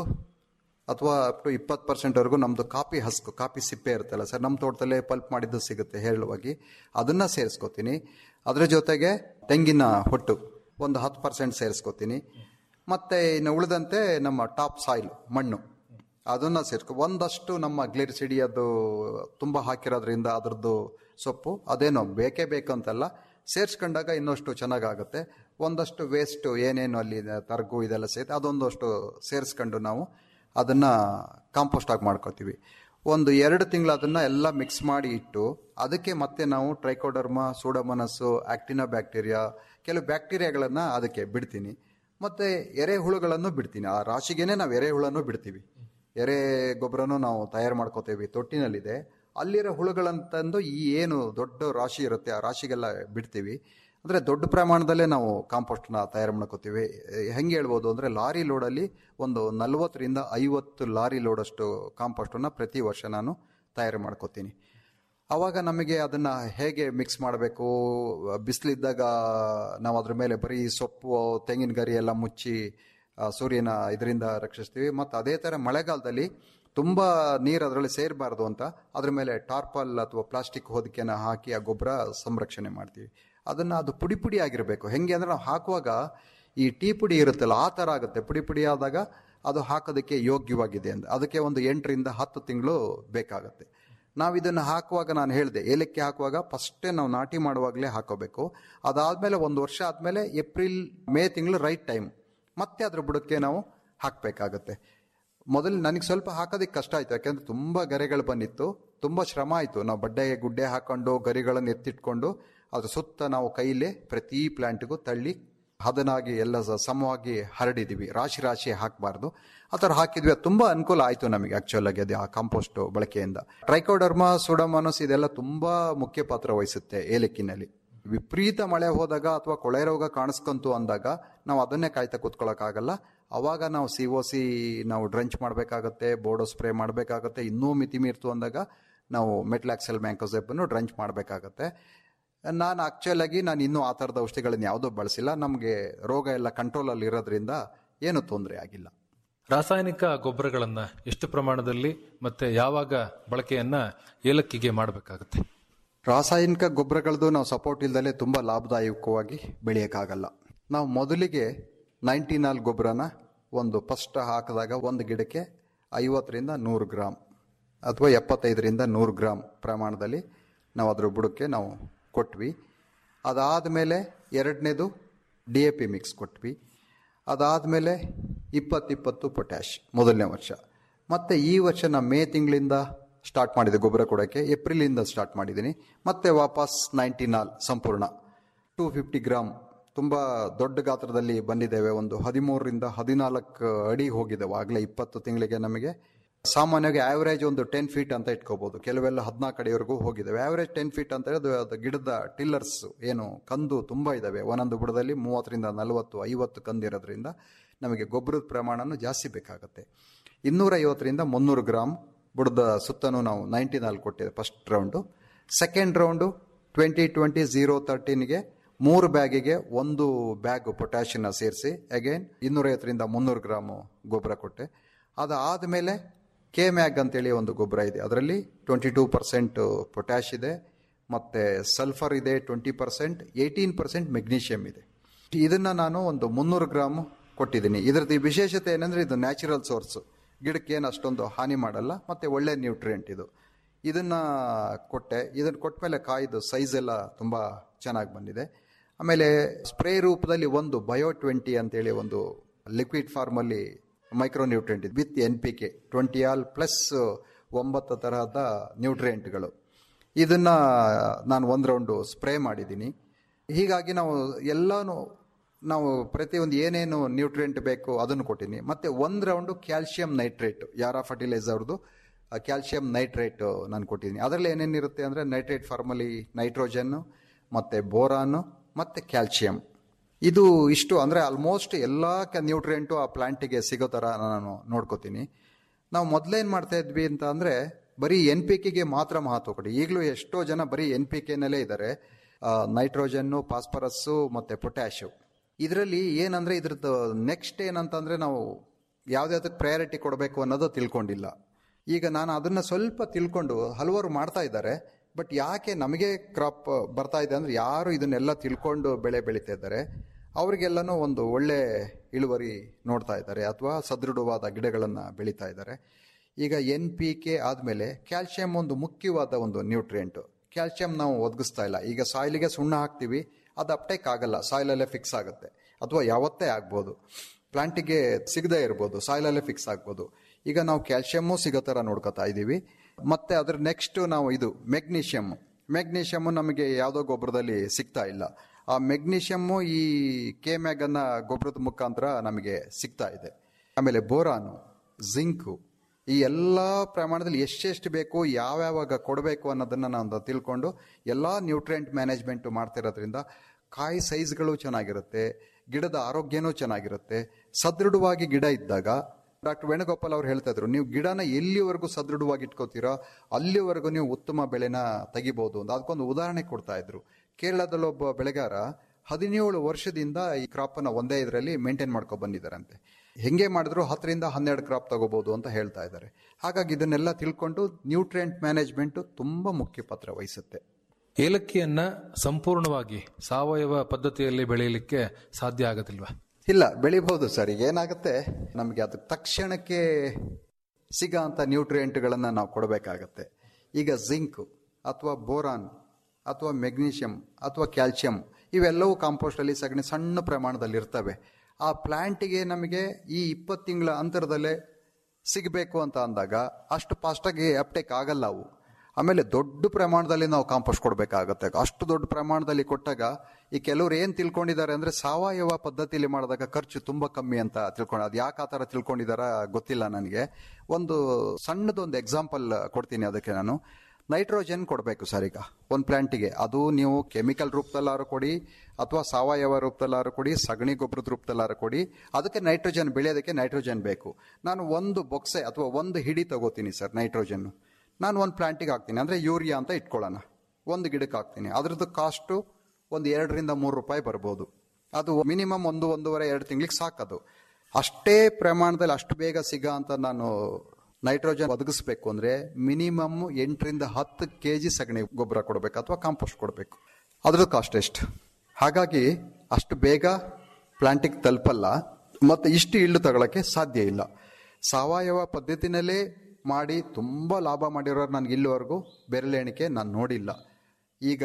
ಅಥವಾ ಅಪ್ ಟು ಇಪ್ಪತ್ತು ಪರ್ಸೆಂಟ್ವರೆಗೂ ನಮ್ಮದು ಕಾಫಿ ಹಸ್ಕು ಕಾಫಿ ಸಿಪ್ಪೆ ಇರುತ್ತಲ್ಲ ಸರ್ ನಮ್ಮ ತೋಟದಲ್ಲೇ ಪಲ್ಪ್ ಮಾಡಿದ್ದು ಸಿಗುತ್ತೆ ಹೇಳುವಾಗಿ ಅದನ್ನು ಸೇರಿಸ್ಕೋತೀನಿ ಅದರ ಜೊತೆಗೆ ತೆಂಗಿನ ಹೊಟ್ಟು ಒಂದು ಹತ್ತು ಪರ್ಸೆಂಟ್ ಸೇರಿಸ್ಕೋತೀನಿ ಮತ್ತು ಇನ್ನು ಉಳಿದಂತೆ ನಮ್ಮ ಟಾಪ್ ಸಾಯಿಲ್ ಮಣ್ಣು ಅದನ್ನು ಸೇರಿಸ್ಕೊ ಒಂದಷ್ಟು ನಮ್ಮ ಗ್ಲಿರಿಸಿಡಿ ಅದು ತುಂಬ ಹಾಕಿರೋದ್ರಿಂದ ಅದ್ರದ್ದು ಸೊಪ್ಪು ಅದೇನೋ ಬೇಕೇ ಬೇಕು ಅಂತಲ್ಲ ಸೇರಿಸ್ಕೊಂಡಾಗ ಇನ್ನಷ್ಟು ಚೆನ್ನಾಗಾಗುತ್ತೆ ಒಂದಷ್ಟು ವೇಸ್ಟ್ ಏನೇನು ಅಲ್ಲಿ ತರ್ಗು ಇದೆಲ್ಲ ಸೇರಿ ಅದೊಂದಷ್ಟು ಸೇರಿಸ್ಕೊಂಡು ನಾವು ಅದನ್ನು ಕಾಂಪೋಸ್ಟ್ ಆಗಿ ಮಾಡ್ಕೋತೀವಿ ಒಂದು ಎರಡು ತಿಂಗಳು ಅದನ್ನ ಎಲ್ಲ ಮಿಕ್ಸ್ ಮಾಡಿ ಇಟ್ಟು ಅದಕ್ಕೆ ಮತ್ತೆ ನಾವು ಟ್ರೈಕೋಡರ್ಮ ಸೂಡಮನಸ್ಸು ಆಕ್ಟಿನೋ ಬ್ಯಾಕ್ಟೀರಿಯಾ ಕೆಲವು ಬ್ಯಾಕ್ಟೀರಿಯಾಗಳನ್ನ ಅದಕ್ಕೆ ಬಿಡ್ತೀನಿ ಮತ್ತೆ ಎರೆಹುಳುಗಳನ್ನು ಬಿಡ್ತೀನಿ ಆ ರಾಶಿಗೆನೆ ನಾವು ಎರೆಹುಳನ್ನು ಬಿಡ್ತೀವಿ ಎರೆ ಗೊಬ್ಬರನು ನಾವು ತಯಾರು ಮಾಡ್ಕೋತೇವೆ ತೊಟ್ಟಿನಲ್ಲಿದೆ ಅಲ್ಲಿರೋ ಹುಳುಗಳನ್ನ ತಂದು ಈ ಏನು ದೊಡ್ಡ ರಾಶಿ ಇರುತ್ತೆ ಆ ರಾಶಿಗೆಲ್ಲ ಬಿಡ್ತೀವಿ ಅಂದ್ರೆ ದೊಡ್ಡ ಪ್ರಮಾಣದಲ್ಲೇ ನಾವು ಕಾಂಪೋಸ್ಟ್ನ ತಯಾರು ಮಾಡ್ಕೋತೀವಿ ಹೆಂಗೆ ಹೇಳ್ಬೋದು ಅಂದ್ರೆ ಲಾರಿ ಲೋಡಲ್ಲಿ ಒಂದು ನಲವತ್ತರಿಂದ ಐವತ್ತು ಲಾರಿ ಲೋಡಷ್ಟು ಕಾಂಪೋಸ್ಟನ್ನ ಪ್ರತಿ ವರ್ಷ ನಾನು ತಯಾರು ಮಾಡ್ಕೋತೀನಿ ಅವಾಗ ನಮಗೆ ಅದನ್ನ ಹೇಗೆ ಮಿಕ್ಸ್ ಮಾಡಬೇಕು ಬಿಸಿಲಿದ್ದಾಗ ನಾವು ಅದ್ರ ಮೇಲೆ ಬರೀ ಸೊಪ್ಪು ತೆಂಗಿನ ಗರಿ ಎಲ್ಲ ಮುಚ್ಚಿ ಆ, ಸೂರ್ಯನ ಇದರಿಂದ ರಕ್ಷಿಸ್ತೀವಿ ಮತ್ತು ಅದೇ ಥರ ಮಳೆಗಾಲದಲ್ಲಿ ತುಂಬ ನೀರು ಅದರಲ್ಲಿ ಸೇರಬಾರ್ದು ಅಂತ ಅದ್ರ ಮೇಲೆ ಟಾರ್ಪಲ್ ಅಥವಾ ಪ್ಲಾಸ್ಟಿಕ್ ಹೊದಿಕೆನ ಹಾಕಿ ಆ ಗೊಬ್ಬರ ಸಂರಕ್ಷಣೆ ಮಾಡ್ತೀವಿ ಅದನ್ನು ಅದು ಪುಡಿ ಪುಡಿ ಆಗಿರಬೇಕು ಹೆಂಗೆ ಅಂದ್ರೆ ನಾವು ಹಾಕುವಾಗ ಈ ಟೀ ಪುಡಿ ಇರುತ್ತಲ್ಲ ಆ ಥರ ಆಗುತ್ತೆ ಪುಡಿ ಪುಡಿ ಆದಾಗ ಅದು ಹಾಕೋದಕ್ಕೆ ಯೋಗ್ಯವಾಗಿದೆ ಅಂತ ಅದಕ್ಕೆ ಒಂದು ಎಂಟರಿಂದ ಹತ್ತು ತಿಂಗಳು ಬೇಕಾಗುತ್ತೆ ನಾವು ಇದನ್ನು ಹಾಕುವಾಗ ನಾನು ಹೇಳಿದೆ ಏಲಕ್ಕಿ ಹಾಕುವಾಗ ಫಸ್ಟೇ ನಾವು ನಾಟಿ ಮಾಡುವಾಗಲೇ ಹಾಕೋಬೇಕು ಅದಾದಮೇಲೆ ಒಂದು ವರ್ಷ ಆದಮೇಲೆ ಏಪ್ರಿಲ್ ಮೇ ತಿಂಗಳು ರೈಟ್ ಟೈಮ್ ಮತ್ತೆ ಅದ್ರ ಬುಡಕ್ಕೆ ನಾವು ಹಾಕಬೇಕಾಗತ್ತೆ ಮೊದಲು ನನಗೆ ಸ್ವಲ್ಪ ಹಾಕೋದಕ್ಕೆ ಕಷ್ಟ ಆಯ್ತು ಯಾಕೆಂದ್ರೆ ತುಂಬ ಗರೆಗಳು ಬಂದಿತ್ತು ತುಂಬ ಶ್ರಮ ಆಯಿತು ನಾವು ಬಡ್ಡೆಗೆ ಗುಡ್ಡೆ ಹಾಕೊಂಡು ಗರಿಗಳನ್ನು ಎತ್ತಿಟ್ಕೊಂಡು ಅದ್ರ ಸುತ್ತ ನಾವು ಕೈಲೇ ಪ್ರತಿ ಪ್ಲಾಂಟ್ಗೂ ತಳ್ಳಿ ಹದನಾಗಿ ಎಲ್ಲ ಸ- ಸಮವಾಗಿ ಹರಡಿದೀವಿ ರಾಶಿ ರಾಶಿ ಹಾಕಬಾರ್ದು ಆ ಥರ ಹಾಕಿದ್ವಿ ಅದು ತುಂಬ ಅನುಕೂಲ ಆಯಿತು ನಮಗೆ ಆಕ್ಚುಲ್ ಆಗಿ ಅದು ಆ ಕಾಂಪೋಸ್ಟ್ ಬಳಕೆಯಿಂದ ಟ್ರೈಕೋಡರ್ಮಾ ಸುಡಮನಸ್ ಇದೆಲ್ಲ ತುಂಬಾ ಮುಖ್ಯ ಪಾತ್ರ ವಹಿಸುತ್ತೆ ಏಲಕ್ಕಿನಲ್ಲಿ ವಿಪರೀತ ಮಳೆ ಹೋದಾಗ ಅಥವಾ ಕೊಳೆ ರೋಗ ಕಾಣಿಸ್ಕೊಂತು ಅಂದಾಗ ನಾವು ಅದನ್ನೇ ಕಾಯ್ತಾ ಕೂತ್ಕೊಳ್ಳೋಕ್ಕಾಗಲ್ಲ ಅವಾಗ ನಾವು ಸಿ ಒ ಸಿ ನಾವು ಡ್ರಂಚ್ ಮಾಡಬೇಕಾಗತ್ತೆ ಬೋರ್ಡೋ ಸ್ಪ್ರೇ ಮಾಡಬೇಕಾಗತ್ತೆ ಇನ್ನೂ ಮಿತಿ ಮೀರ್ತು ಅಂದಾಗ ನಾವು ಮೆಟ್ಲಾಕ್ಸೆಲ್ ಮ್ಯಾಂಕೋಸೆಪ್ಪನ್ನು ಡ್ರಂಚ್ ಮಾಡಬೇಕಾಗತ್ತೆ ನಾನು ಆಕ್ಚುಲ್ ಆಗಿ ನಾನು ಇನ್ನೂ ಆ ಥರದ ಔಷಧಿಗಳನ್ನ ಯಾವುದೂ ಬಳಸಿಲ್ಲ ನಮಗೆ ರೋಗ ಎಲ್ಲ ಕಂಟ್ರೋಲಲ್ಲಿ ಇರೋದ್ರಿಂದ ಏನು ತೊಂದರೆ ಆಗಿಲ್ಲ ರಾಸಾಯನಿಕ ಗೊಬ್ಬರಗಳನ್ನ ಎಷ್ಟು ಪ್ರಮಾಣದಲ್ಲಿ ಮತ್ತೆ ಯಾವಾಗ ಬಳಕೆಯನ್ನ ಏಲಕ್ಕಿಗೆ ಮಾಡಬೇಕಾಗುತ್ತೆ ರಾಸಾಯನಿಕ ಗೊಬ್ಬರಗಳದ್ದು ನಾವು ಸಪೋರ್ಟ್ ಇಲ್ದಲೆ ತುಂಬ ಲಾಭದಾಯಕವಾಗಿ ಬೆಳೆಯೋಕ್ಕಾಗಲ್ಲ ನಾವು ಮೊದಲಿಗೆ ನೈಂಟಿ ನಾಲ್ ಗೊಬ್ಬರನ ಒಂದು ಫಸ್ಟ್ ಹಾಕಿದಾಗ ಒಂದು ಗಿಡಕ್ಕೆ ಐವತ್ತರಿಂದ ನೂರು ಗ್ರಾಮ್ ಅಥವಾ ಎಪ್ಪತ್ತೈದರಿಂದ ನೂರು ಗ್ರಾಮ್ ಪ್ರಮಾಣದಲ್ಲಿ ನಾವು ಅದ್ರ ಬುಡಕ್ಕೆ ನಾವು ಕೊಟ್ವಿ ಅದಾದಮೇಲೆ ಎರಡನೇದು ಡಿ ಎ ಪಿ ಮಿಕ್ಸ್ ಕೊಟ್ವಿ ಅದಾದಮೇಲೆ ಇಪ್ಪತ್ತಿಪ್ಪತ್ತು ಪೊಟ್ಯಾಶ್ ಮೊದಲನೇ ವರ್ಷ ಮತ್ತು ಈ ವರ್ಷ ನಾನು ಮೇ ತಿಂಗಳಿಂದ ಸ್ಟಾರ್ಟ್ ಮಾಡಿದೆ ಗೊಬ್ಬರ ಕೊಡೋಕ್ಕೆ ಏಪ್ರಿಲಿಂದ ಸ್ಟಾರ್ಟ್ ಮಾಡಿದ್ದೀನಿ ಮತ್ತೆ ವಾಪಸ್ ನೈಂಟಿ ನಾಲ್ ಸಂಪೂರ್ಣ ಟೂ ಫಿಫ್ಟಿ ಗ್ರಾಮ್ ತುಂಬ ದೊಡ್ಡ ಗಾತ್ರದಲ್ಲಿ ಬಂದಿದ್ದೇವೆ ಒಂದು ಹದಿಮೂರರಿಂದ ಹದಿನಾಲ್ಕು ಅಡಿ ಹೋಗಿದ್ದೇವೆ ಆಗಲೇ ಇಪ್ಪತ್ತು ತಿಂಗಳಿಗೆ ನಮಗೆ ಸಾಮಾನ್ಯವಾಗಿ ಆವರೇಜ್ ಒಂದು ಟೆನ್ ಫೀಟ್ ಅಂತ ಇಟ್ಕೋಬಹುದು ಕೆಲವೆಲ್ಲ ಹದಿನಾಲ್ಕು ಅಡಿವರೆಗೂ ಹೋಗಿದ್ದಾವೆ ಆವರೇಜ್ ಟೆನ್ ಫೀಟ್ ಅಂತ ಹೇಳಿದ್ರೆ ಅದು ಗಿಡದ ಟಿಲ್ಲರ್ಸ್ ಏನು ಕಂದು ತುಂಬ ಇದ್ದಾವೆ ಒಂದೊಂದು ಬುಡದಲ್ಲಿ ಮೂವತ್ತರಿಂದ ನಲವತ್ತು ಐವತ್ತು ಕಂದು ಇರೋದ್ರಿಂದ ನಮಗೆ ಗೊಬ್ಬರದ ಪ್ರಮಾಣನೂ ಜಾಸ್ತಿ ಬೇಕಾಗುತ್ತೆ ಇನ್ನೂರ ಐವತ್ತರಿಂದ ಮುನ್ನೂರು ಗ್ರಾಮ್ ಬುಡದ ಸುತ್ತನೂ ನಾವು ನೈಂಟಿ ನಾಲ್ಕು ಕೊಟ್ಟಿದೆ first round second round twenty twenty zero ತರ್ಟೀನ್ಗೆ ಮೂರು ಬ್ಯಾಗಿಗೆ ಒಂದು ಬ್ಯಾಗ್ ಪೊಟ್ಯಾಷಿಯನ್ನ ಸೇರಿಸಿ ಅಗೇನ್ ಇನ್ನೂರೈವತ್ತರಿಂದ ಮುನ್ನೂರು ಗ್ರಾಮು ಗೊಬ್ಬರ ಕೊಟ್ಟೆ ಅದಾದಮೇಲೆ ಕೆ ಮ್ಯಾಗ್ ಅಂತೇಳಿ ಒಂದು ಗೊಬ್ಬರ ಇದೆ ಅದರಲ್ಲಿ ಟ್ವೆಂಟಿ ಟೂ ಪರ್ಸೆಂಟ್ ಪೊಟ್ಯಾಶ್ ಇದೆ ಮತ್ತು ಸಲ್ಫರ್ ಇದೆ twenty percent eighteen percent magnesium ಇದೆ ಇದನ್ನು ನಾನು ಒಂದು ಮುನ್ನೂರು ಗ್ರಾಮ್ ಕೊಟ್ಟಿದ್ದೀನಿ ಇದರದ್ದು ಈ ವಿಶೇಷತೆ ಏನಂದರೆ ಇದು ನ್ಯಾಚುರಲ್ ಸೋರ್ಸು ಗಿಡಕ್ಕೆ ಏನು ಅಷ್ಟೊಂದು ಹಾನಿ ಮಾಡಲ್ಲ ಮತ್ತು ಒಳ್ಳೆ ನ್ಯೂಟ್ರಿಯೆಂಟ್ ಇದು ಇದನ್ನು ಕೊಟ್ಟೆ ಇದನ್ನು ಕೊಟ್ಟ ಮೇಲೆ ಕಾಯ್ದು ಸೈಜ್ ಎಲ್ಲ ತುಂಬ ಚೆನ್ನಾಗಿ ಬಂದಿದೆ ಆಮೇಲೆ ಸ್ಪ್ರೇ ರೂಪದಲ್ಲಿ ಒಂದು ಬಯೋ ಟ್ವೆಂಟಿ ಅಂತೇಳಿ ಒಂದು ಲಿಕ್ವಿಡ್ ಫಾರ್ಮಲ್ಲಿ ಮೈಕ್ರೋ ನ್ಯೂಟ್ರಿಯೆಂಟ್ ಇದೆ with N P K twenty all plus ಒಂಬತ್ತು ತರಹದ ನ್ಯೂಟ್ರಿಯೆಂಟ್ಗಳು ಇದನ್ನು ನಾನು ಒಂದು ರೌಂಡು ಸ್ಪ್ರೇ ಮಾಡಿದ್ದೀನಿ ಹೀಗಾಗಿ ನಾವು ಎಲ್ಲನೂ ನಾವು ಪ್ರತಿಯೊಂದು ಏನೇನು ನ್ಯೂಟ್ರಿಯೆಂಟ್ ಬೇಕು ಅದನ್ನು ಕೊಟ್ಟಿನಿ ಮತ್ತೆ ಒಂದು ರೌಂಡು ಕ್ಯಾಲ್ಶಿಯಂ ನೈಟ್ರೇಟ್ ಯಾರ ಫರ್ಟಿಲೈಸರ್ದು ಕ್ಯಾಲ್ಶಿಯಂ ನೈಟ್ರೇಟ್ ನಾನು ಕೊಟ್ಟಿದ್ದೀನಿ ಅದರಲ್ಲಿ ಏನೇನಿರುತ್ತೆ ಅಂದರೆ ನೈಟ್ರೇಟ್ ಫಾರ್ಮಲಿ ನೈಟ್ರೋಜನ್ನು ಮತ್ತು ಬೋರಾನು ಮತ್ತು ಕ್ಯಾಲ್ಶಿಯಂ ಇದು ಇಷ್ಟು ಅಂದರೆ ಆಲ್ಮೋಸ್ಟ್ ಎಲ್ಲ ನ್ಯೂಟ್ರಿಯೆಂಟು ಆ ಪ್ಲಾಂಟಿಗೆ ಸಿಗೋ ಥರ ನಾನು ನೋಡ್ಕೋತೀನಿ ನಾವು ಮೊದಲೇನು ಮಾಡ್ತಾ ಇದ್ವಿ ಅಂತ ಅಂದರೆ ಬರೀ ಎನ್ ಪಿ ಕೆಗೆ ಮಾತ್ರ ಮಹತ್ವ ಕೊಡಿ ಈಗಲೂ ಎಷ್ಟೋ ಜನ ಬರೀ ಎನ್ ಪಿ ಕೆನಲ್ಲೇ ಇದ್ದಾರೆ ನೈಟ್ರೋಜನ್ನು ಫಾಸ್ಫರಸ್ಸು ಮತ್ತು ಪೊಟ್ಯಾಶು ಇದರಲ್ಲಿ ಏನಂದರೆ ಇದ್ರದ್ದು ನೆಕ್ಸ್ಟ್ ಏನಂತಂದರೆ ನಾವು ಯಾವುದ್ಯಾವ್ದಕ್ಕೆ ಪ್ರಯಾರಿಟಿ ಕೊಡಬೇಕು ಅನ್ನೋದು ತಿಳ್ಕೊಂಡಿಲ್ಲ ಈಗ ನಾನು ಅದನ್ನು ಸ್ವಲ್ಪ ತಿಳ್ಕೊಂಡು ಹಲವಾರು ಮಾಡ್ತಾ ಇದ್ದಾರೆ ಬಟ್ ಯಾಕೆ ನಮಗೆ ಕ್ರಾಪ್ ಬರ್ತಾ ಇದೆ ಅಂದರೆ ಯಾರು ಇದನ್ನೆಲ್ಲ ತಿಳ್ಕೊಂಡು ಬೆಳೆ ಬೆಳೀತಾ ಇದ್ದಾರೆ ಅವರಿಗೆಲ್ಲನೂ ಒಂದು ಒಳ್ಳೆ ಇಳುವರಿ ನೋಡ್ತಾ ಇದ್ದಾರೆ ಅಥವಾ ಸದೃಢವಾದ ಗಿಡಗಳನ್ನು ಬೆಳೀತಾ ಇದ್ದಾರೆ ಈಗ ಎನ್ ಪಿ ಕೆ ಆದಮೇಲೆ ಕ್ಯಾಲ್ಶಿಯಂ ಒಂದು ಮುಖ್ಯವಾದ ಒಂದು ನ್ಯೂಟ್ರಿಯೆಂಟು ಕ್ಯಾಲ್ಶಿಯಂ ನಾವು ಒದಗಿಸ್ತಾ ಇಲ್ಲ ಈಗ ಸಾಯಿಲಿಗೆ ಸುಣ್ಣ ಹಾಕ್ತೀವಿ ಅದು ಅಪ್ಟೇಕ್ ಆಗಲ್ಲ ಸಾಯಿಲಲ್ಲೇ ಫಿಕ್ಸ್ ಆಗುತ್ತೆ ಅಥವಾ ಯಾವತ್ತೇ ಆಗ್ಬೋದು ಪ್ಲಾಂಟಿಗೆ ಸಿಗದೇ ಇರ್ಬೋದು ಸಾಯಿಲಲ್ಲೇ ಫಿಕ್ಸ್ ಆಗ್ಬೋದು ಈಗ ನಾವು ಕ್ಯಾಲ್ಶಿಯಮ್ಮು ಸಿಗೋ ಥರ ನೋಡ್ಕೊತಾ ಇದ್ದೀವಿ ಮತ್ತೆ ಅದ್ರ ನೆಕ್ಸ್ಟ್ ನಾವು ಇದು ಮೆಗ್ನೀಷಿಯಮ್ ಮೆಗ್ನೀಷಿಯಮ್ ನಮಗೆ ಯಾವುದೋ ಗೊಬ್ಬರದಲ್ಲಿ ಸಿಗ್ತಾ ಇಲ್ಲ ಆ ಮೆಗ್ನೀಷಿಯಮ್ಮು ಈ ಕೆ ಮ್ಯಾಗನ್ನ ಗೊಬ್ಬರದ ಮುಖಾಂತರ ನಮಗೆ ಸಿಗ್ತಾ ಇದೆ ಆಮೇಲೆ ಬೋರಾನು ಜಿಂಕು ಈ ಎಲ್ಲ ಪ್ರಮಾಣದಲ್ಲಿ ಎಷ್ಟೆಷ್ಟು ಬೇಕು ಯಾವ್ಯಾವಾಗ ಕೊಡಬೇಕು ಅನ್ನೋದನ್ನ ನಾವು ತಿಳ್ಕೊಂಡು ಎಲ್ಲ ನ್ಯೂಟ್ರಿಯೆಂಟ್ ಮ್ಯಾನೇಜ್ಮೆಂಟ್ ಮಾಡ್ತಿರೋದ್ರಿಂದ ಕಾಯಿ ಸೈಜ್ಗಳು ಚೆನ್ನಾಗಿರುತ್ತೆ ಗಿಡದ ಆರೋಗ್ಯನೂ ಚೆನ್ನಾಗಿರುತ್ತೆ ಸದೃಢವಾಗಿ ಗಿಡ ಇದ್ದಾಗ ಡಾಕ್ಟರ್ ವೇಣುಗೋಪಾಲ್ ಅವ್ರು ಹೇಳ್ತಾ ಇದ್ರು ನೀವು ಗಿಡನ ಎಲ್ಲಿವರೆಗೂ ಸದೃಢವಾಗಿ ಇಟ್ಕೋತೀರೋ ಅಲ್ಲಿವರೆಗೂ ನೀವು ಉತ್ತಮ ಬೆಳೆನ ತೆಗಿಬಹುದು ಅಂತ ಅದಕ್ಕೊಂದು ಉದಾಹರಣೆ ಕೊಡ್ತಾ ಇದ್ರು ಕೇರಳದಲ್ಲಿ ಒಬ್ಬ ಬೆಳೆಗಾರ ಹದಿನೇಳು ವರ್ಷದಿಂದ ಈ ಕ್ರಾಪ್ ಅನ್ನ ಒಂದೇ ಇದರಲ್ಲಿ ಮೇಂಟೈನ್ ಮಾಡ್ಕೊಂಡು ಬಂದಿದ್ದಾರಂತೆ ಹೆಂಗೆ ಮಾಡಿದ್ರು ಹತ್ತರಿಂದ ಹನ್ನೆರಡು ಕ್ರಾಪ್ ತಗೋಬಹುದು ಅಂತ ಹೇಳ್ತಾ ಇದ್ದಾರೆ ಹಾಗಾಗಿ ಇದನ್ನೆಲ್ಲ ತಿಳ್ಕೊಂಡು ನ್ಯೂಟ್ರಿಯೆಂಟ್ ಮ್ಯಾನೇಜ್ಮೆಂಟ್ ತುಂಬಾ ಮುಖ್ಯ ಪಾತ್ರ ವಹಿಸುತ್ತೆ ಏಲಕ್ಕಿಯನ್ನ ಸಂಪೂರ್ಣವಾಗಿ ಸಾವಯವ ಪದ್ಧತಿಯಲ್ಲಿ ಬೆಳೆಯಲಿಕ್ಕೆ ಸಾಧ್ಯ ಆಗೋದಿಲ್ವಾ ಇಲ್ಲ ಬೆಳಿಬಹುದು ಸರ್ ಈಗ ಏನಾಗುತ್ತೆ ನಮಗೆ ಅದು ತಕ್ಷಣಕ್ಕೆ ಸಿಗ ಅಂತ ನ್ಯೂಟ್ರಿಯೆಂಟ್ಗಳನ್ನು ನಾವು ಕೊಡಬೇಕಾಗತ್ತೆ ಈಗ ಜಿಂಕ್ ಅಥವಾ ಬೋರಾನ್ ಅಥವಾ ಮೆಗ್ನೀಷಿಯಂ ಅಥವಾ ಕ್ಯಾಲ್ಸಿಯಂ ಇವೆಲ್ಲವೂ ಕಾಂಪೋಸ್ಟಲ್ಲಿ ಸಗಣಿ ಸಣ್ಣ ಪ್ರಮಾಣದಲ್ಲಿ ಇರ್ತವೆ ಆ ಪ್ಲ್ಯಾಂಟಿಗೆ ನಮಗೆ ಈ ಇಪ್ಪತ್ತು ತಿಂಗಳ ಅಂತರದಲ್ಲೇ ಸಿಗಬೇಕು ಅಂತ ಅಂದಾಗ ಅಷ್ಟು ಫಾಸ್ಟಾಗಿ ಅಪ್ಟೇಕ್ ಆಗಲ್ಲ ಅವು ಆಮೇಲೆ ದೊಡ್ಡ ಪ್ರಮಾಣದಲ್ಲಿ ನಾವು ಕಾಂಪೋಸ್ಟ್ ಕೊಡಬೇಕಾಗತ್ತೆ ಅಷ್ಟು ದೊಡ್ಡ ಪ್ರಮಾಣದಲ್ಲಿ ಕೊಟ್ಟಾಗ ಈ ಕೆಲವ್ರು ಏನು ತಿಳ್ಕೊಂಡಿದ್ದಾರೆ ಅಂದ್ರೆ ಸಾವಯವ ಪದ್ಧತಿಯಲ್ಲಿ ಮಾಡಿದಾಗ ಖರ್ಚು ತುಂಬಾ ಕಮ್ಮಿ ಅಂತ ತಿಳ್ಕೊಂಡು ಅದು ಯಾಕೆ ಆ ಥರ ತಿಳ್ಕೊಂಡಿದಾರ ಗೊತ್ತಿಲ್ಲ ನನಗೆ ಒಂದು ಸಣ್ಣದೊಂದು ಎಕ್ಸಾಂಪಲ್ ಕೊಡ್ತೀನಿ ಅದಕ್ಕೆ ನಾನು ನೈಟ್ರೋಜನ್ ಕೊಡಬೇಕು ಸರ್ ಈಗ ಒಂದು ಪ್ಲಾಂಟಿಗೆ ಅದು ನೀವು ಕೆಮಿಕಲ್ ರೂಪದಲ್ಲಾರು ಕೊಡಿ ಅಥವಾ ಸಾವಯವ ರೂಪದಲ್ಲಾರು ಕೊಡಿ ಸಗಣಿ ಗೊಬ್ಬರದ ರೂಪದಲ್ಲಾರು ಕೊಡಿ ಅದಕ್ಕೆ ನೈಟ್ರೋಜನ್ ಬೆಳೆಯೋದಕ್ಕೆ ನೈಟ್ರೋಜನ್ ಬೇಕು ನಾನು ಒಂದು ಬೊಕ್ಸೆ ಅಥವಾ ಒಂದು ಹಿಡಿ ತಗೋತೀನಿ ಸರ್ ನೈಟ್ರೋಜನ್ ನಾನು ಒಂದು ಪ್ಲಾಂಟಿಗೆ ಹಾಕ್ತೀನಿ ಅಂದರೆ ಯೂರಿಯಾ ಅಂತ ಇಟ್ಕೊಳ್ಳೋಣ ಒಂದು ಗಿಡಕ್ಕೆ ಹಾಕ್ತೀನಿ ಅದ್ರದ್ದು ಕಾಸ್ಟು ಒಂದು ಎರಡರಿಂದ ಮೂರು ರೂಪಾಯಿ ಬರ್ಬೋದು ಅದು ಮಿನಿಮಮ್ ಒಂದು ಒಂದೂವರೆ ಎರಡು ತಿಂಗಳಿಗೆ ಸಾಕದು ಅಷ್ಟೇ ಪ್ರಮಾಣದಲ್ಲಿ ಅಷ್ಟು ಬೇಗ ಸಿಗ ಅಂತ ನಾನು ನೈಟ್ರೋಜನ್ ಒದಗಿಸ್ಬೇಕು ಅಂದರೆ ಮಿನಿಮಮ್ ಎಂಟರಿಂದ ಹತ್ತು ಕೆ ಜಿ ಸಗಣಿ ಗೊಬ್ಬರ ಕೊಡಬೇಕು ಅಥವಾ ಕಾಂಪೋಸ್ಟ್ ಕೊಡಬೇಕು ಅದ್ರದ್ದು ಕಾಸ್ಟ್ ಎಷ್ಟು ಹಾಗಾಗಿ ಅಷ್ಟು ಬೇಗ ಪ್ಲಾಂಟಿಗೆ ತಲುಪಲ್ಲ ಮತ್ತು ಇಷ್ಟು ಇಳ್ಳು ತಗೊಳ್ಳೋಕ್ಕೆ ಸಾಧ್ಯ ಇಲ್ಲ ಸಾವಯವ ಪದ್ಧತಿನಲ್ಲೇ ಮಾಡಿ ತುಂಬ ಲಾಭ ಮಾಡಿರೋರು ನನಗೆ ಇಲ್ಲಿವರೆಗೂ ಬೆರಳೆಣಿಕೆ ನಾನು ನೋಡಿಲ್ಲ ಈಗ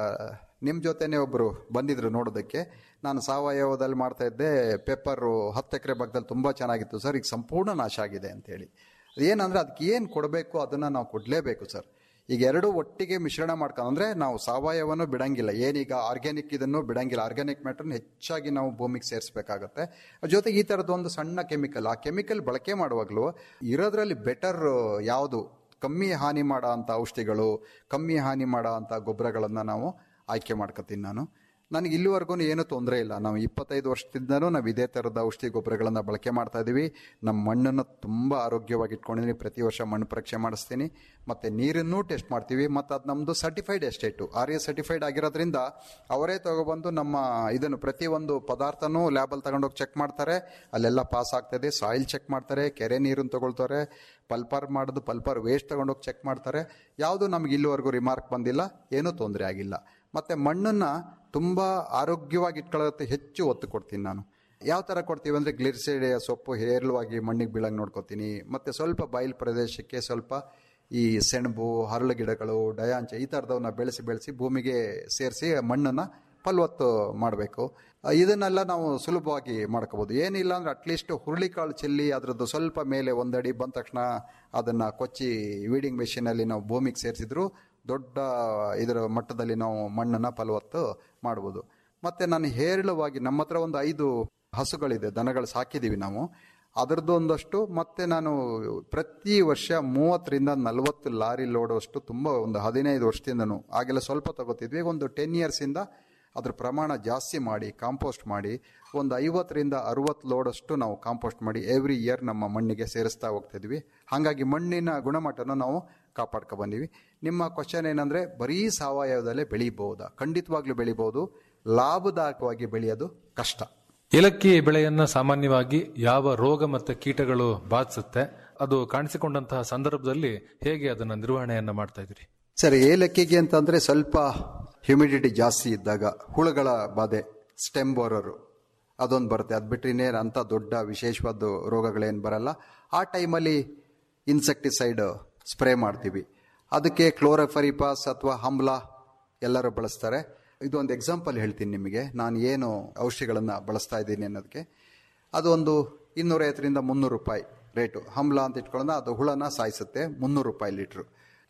ನಿಮ್ಮ ಜೊತೆನೇ ಒಬ್ಬರು ಬಂದಿದ್ರು ನೋಡೋದಕ್ಕೆ ನಾನು ಸಾವಯವದಲ್ಲಿ ಮಾಡ್ತಾ ಇದ್ದೆ ಪೆಪ್ಪರು ಹತ್ತು ಎಕರೆ ಭಾಗದಲ್ಲಿ ತುಂಬ ಚೆನ್ನಾಗಿತ್ತು ಸರ್ ಈಗ ಸಂಪೂರ್ಣ ನಾಶ ಆಗಿದೆ ಅಂತೇಳಿ ಏನಂದ್ರೆ ಅದಕ್ಕೆ ಏನು ಕೊಡಬೇಕು ಅದನ್ನು ನಾವು ಕೊಡಲೇಬೇಕು ಸರ್ ಈಗ ಎರಡು ಒಟ್ಟಿಗೆ ಮಿಶ್ರಣ ಮಾಡ್ಕೊಂಡು ಅಂದ್ರೆ ನಾವು ಸಾವಯವನು ಬಿಡಂಗಿಲ್ಲ ಏನೀಗ ಆರ್ಗ್ಯಾನಿಕ್ ಇದನ್ನು ಬಿಡಂಗಿಲ್ಲ ಆರ್ಗ್ಯಾನಿಕ್ ಮ್ಯಾಟರ್ನ ಹೆಚ್ಚಾಗಿ ನಾವು ಭೂಮಿಗೆ ಸೇರಿಸಬೇಕಾಗತ್ತೆ ಜೊತೆಗೆ ಈ ಥರದ್ದು ಒಂದು ಸಣ್ಣ ಕೆಮಿಕಲ್ ಆ ಕೆಮಿಕಲ್ ಬಳಕೆ ಮಾಡುವಾಗಲೂ ಇರೋದ್ರಲ್ಲಿ ಬೆಟರ್ ಯಾವುದು ಕಮ್ಮಿ ಹಾನಿ ಮಾಡೋ ಅಂಥ ಔಷಧಿಗಳು ಕಮ್ಮಿ ಹಾನಿ ಮಾಡೋ ಅಂಥ ಗೊಬ್ಬರಗಳನ್ನು ನಾವು ಆಯ್ಕೆ ಮಾಡ್ಕೊತೀನಿ ನಾನು ನನಗೆ ಇಲ್ಲಿವರೆಗೂ ಏನೂ ತೊಂದರೆ ಇಲ್ಲ ನಾವು ಇಪ್ಪತ್ತೈದು ವರ್ಷದಿಂದನೂ ನಾವು ಇದೇ ಥರದ ಔಷಧಿ ಗೊಬ್ಬರಗಳನ್ನು ಬಳಕೆ ಮಾಡ್ತಾ ಇದ್ದೀವಿ ನಮ್ಮ ಮಣ್ಣನ್ನು ತುಂಬ ಆರೋಗ್ಯವಾಗಿ ಇಟ್ಕೊಂಡಿದ್ದೀನಿ ಪ್ರತಿ ವರ್ಷ ಮಣ್ಣು ಪರೀಕ್ಷೆ ಮಾಡಿಸ್ತೀನಿ ಮತ್ತು ನೀರನ್ನೂ ಟೆಸ್ಟ್ ಮಾಡ್ತೀವಿ ಮತ್ತು ಅದು ನಮ್ಮದು certified estate R A certified ಆಗಿರೋದ್ರಿಂದ ಅವರೇ ತಗೊಬಂದು ನಮ್ಮ ಇದನ್ನು ಪ್ರತಿಯೊಂದು ಪದಾರ್ಥನೂ ಲ್ಯಾಬಲ್ಲಿ ತಗೊಂಡೋಗಿ ಚೆಕ್ ಮಾಡ್ತಾರೆ ಅಲ್ಲೆಲ್ಲ ಪಾಸ್ ಆಗ್ತದೆ ಸಾಯಿಲ್ ಚೆಕ್ ಮಾಡ್ತಾರೆ ಕೆರೆ ನೀರನ್ನು ತಗೊಳ್ತಾರೆ ಪಲ್ಪರ್ ಮಾಡೋದು ಪಲ್ಪರ್ ವೇಸ್ಟ್ ತಗೊಂಡೋಗಿ ಚೆಕ್ ಮಾಡ್ತಾರೆ ಯಾವುದು ನಮ್ಗೆ ಇಲ್ಲಿವರೆಗೂ ರಿಮಾರ್ಕ್ ಬಂದಿಲ್ಲ ಏನೂ ತೊಂದರೆ ಆಗಿಲ್ಲ ಮತ್ತು ಮಣ್ಣನ್ನು ತುಂಬ ಆರೋಗ್ಯವಾಗಿ ಇಟ್ಕೊಳ್ಳೋದಕ್ಕೆ ಹೆಚ್ಚು ಒತ್ತು ಕೊಡ್ತೀನಿ ನಾನು ಯಾವ ಥರ ಕೊಡ್ತೀವಿ ಅಂದರೆ ಗ್ಲಿರ್ಸೆಡೆಯ ಸೊಪ್ಪು ಹೇರಳವಾಗಿ ಮಣ್ಣಿಗೆ ಬೀಳಂಗೆ ನೋಡ್ಕೊತೀನಿ ಮತ್ತು ಸ್ವಲ್ಪ ಬಯಲು ಪ್ರದೇಶಕ್ಕೆ ಸ್ವಲ್ಪ ಈ ಸೆಣಬು ಹರಳು ಗಿಡಗಳು ಡಯಾಂಚ ಈ ಥರದವನ್ನ ಬೆಳೆಸಿ ಬೆಳೆಸಿ ಭೂಮಿಗೆ ಸೇರಿಸಿ ಮಣ್ಣನ್ನು ಫಲವತ್ತು ಮಾಡಬೇಕು ಇದನ್ನೆಲ್ಲ ನಾವು ಸುಲಭವಾಗಿ ಮಾಡ್ಕೋಬೋದು ಏನಿಲ್ಲ ಅಂದ್ರೆ ಅಟ್ಲೀಸ್ಟ್ ಹುರುಳಿಕಾಳು ಚೆಲ್ಲಿ ಅದರದ್ದು ಸ್ವಲ್ಪ ಮೇಲೆ ಒಂದಡಿ ಬಂದ ತಕ್ಷಣ ಅದನ್ನು ಕೊಚ್ಚಿ ವೀಡಿಂಗ್ ಮೆಷಿನಲ್ಲಿ ನಾವು ಭೂಮಿಗೆ ಸೇರಿಸಿದ್ರು ದೊಡ್ಡ ಇದರ ಮಟ್ಟದಲ್ಲಿ ನಾವು ಮಣ್ಣನ್ನು ಫಲವತ್ತು ಮಾಡ್ಬೋದು ಮತ್ತು ನಾನು ಹೇರಳವಾಗಿ ನಮ್ಮ ಹತ್ರ ಒಂದು ಐದು ಹಸುಗಳಿದೆ ದನಗಳು ಸಾಕಿದ್ದೀವಿ ನಾವು ಅದರದ್ದು ಒಂದಷ್ಟು ಮತ್ತೆ ನಾನು ಪ್ರತಿ ವರ್ಷ ಮೂವತ್ತರಿಂದ ನಲವತ್ತು ಲಾರಿ ಲೋಡೋಷ್ಟು ತುಂಬ ಒಂದು ಹದಿನೈದು ವರ್ಷದಿಂದನೂ ಆಗೆಲ್ಲ ಸ್ವಲ್ಪ ತಗೋತಿದ್ವಿ ಒಂದು ಟೆನ್ ಇಯರ್ಸಿಂದ ಅದ್ರ ಪ್ರಮಾಣ ಜಾಸ್ತಿ ಮಾಡಿ ಕಾಂಪೋಸ್ಟ್ ಮಾಡಿ ಒಂದು ಐವತ್ತರಿಂದ ಅರುವತ್ತು ಲೋಡಷ್ಟು ನಾವು ಕಾಂಪೋಸ್ಟ್ ಮಾಡಿ ಎವ್ರಿ ಇಯರ್ ನಮ್ಮ ಮಣ್ಣಿಗೆ ಸೇರಿಸ್ತಾ ಹೋಗ್ತಿದ್ವಿ ಹಾಗಾಗಿ ಮಣ್ಣಿನ ಗುಣಮಟ್ಟನ ನಾವು ಕಾಪಾಡ್ಕೊ ಬಂದೀವಿ ನಿಮ್ಮ ಕ್ವಶನ್ ಏನಂದ್ರೆ ಬರೀ ಸಾವಯವದಲ್ಲೇ ಬೆಳಿಬಹುದಾ ಖಂಡಿತವಾಗ್ಲೂ ಬೆಳಿಬಹುದು ಲಾಭದಾಯಕವಾಗಿ ಬೆಳೆಯೋದು ಕಷ್ಟ ಏಲಕ್ಕಿ ಬೆಳೆಯನ್ನ ಸಾಮಾನ್ಯವಾಗಿ ಯಾವ ರೋಗ ಮತ್ತು ಕೀಟಗಳು ಬಾಧಿಸುತ್ತೆ ಅದು ಕಾಣಿಸಿಕೊಂಡಂತಹ ಸಂದರ್ಭದಲ್ಲಿ ಹೇಗೆ ಅದನ್ನ ನಿರ್ವಹಣೆಯನ್ನ ಮಾಡ್ತಾ ಇದ್ರಿ ಸರಿ ಏಲಕ್ಕಿಗೆ ಅಂತಂದ್ರೆ ಸ್ವಲ್ಪ ಹ್ಯುಮಿಡಿಟಿ ಜಾಸ್ತಿ ಇದ್ದಾಗ ಹುಳುಗಳ ಬಾಧೆ ಸ್ಟೆಮ್ ಬೋರರು ಅದೊಂದು ಬರುತ್ತೆ ಅದು ಬಿಟ್ಟರೆ ಇನ್ನೇನು ಅಂಥ ದೊಡ್ಡ ವಿಶೇಷವಾದ ರೋಗಗಳೇನು ಬರಲ್ಲ ಆ ಟೈಮಲ್ಲಿ ಇನ್ಸೆಕ್ಟಿಸೈಡ್ ಸ್ಪ್ರೇ ಮಾಡ್ತೀವಿ ಅದಕ್ಕೆ ಕ್ಲೋರಫರಿಪಾಸ್ ಅಥವಾ ಹಮ್ಲ ಎಲ್ಲರೂ ಬಳಸ್ತಾರೆ ಇದೊಂದು ಎಕ್ಸಾಂಪಲ್ ಹೇಳ್ತೀನಿ ನಿಮಗೆ ನಾನು ಏನು ಔಷಧಿಗಳನ್ನು ಬಳಸ್ತಾ ಇದ್ದೀನಿ ಅನ್ನೋದಕ್ಕೆ ಅದು ಒಂದು ಇನ್ನೂರೈವತ್ತರಿಂದ ಮುನ್ನೂರು ರೂಪಾಯಿ ರೇಟು ಹಮ್ಲ ಅಂತ ಇಟ್ಕೊಳ್ಳೋಣ ಅದು ಹುಳನ ಸಾಯಿಸುತ್ತೆ ಮುನ್ನೂರು ರೂಪಾಯಿ ಲೀಟ್ರು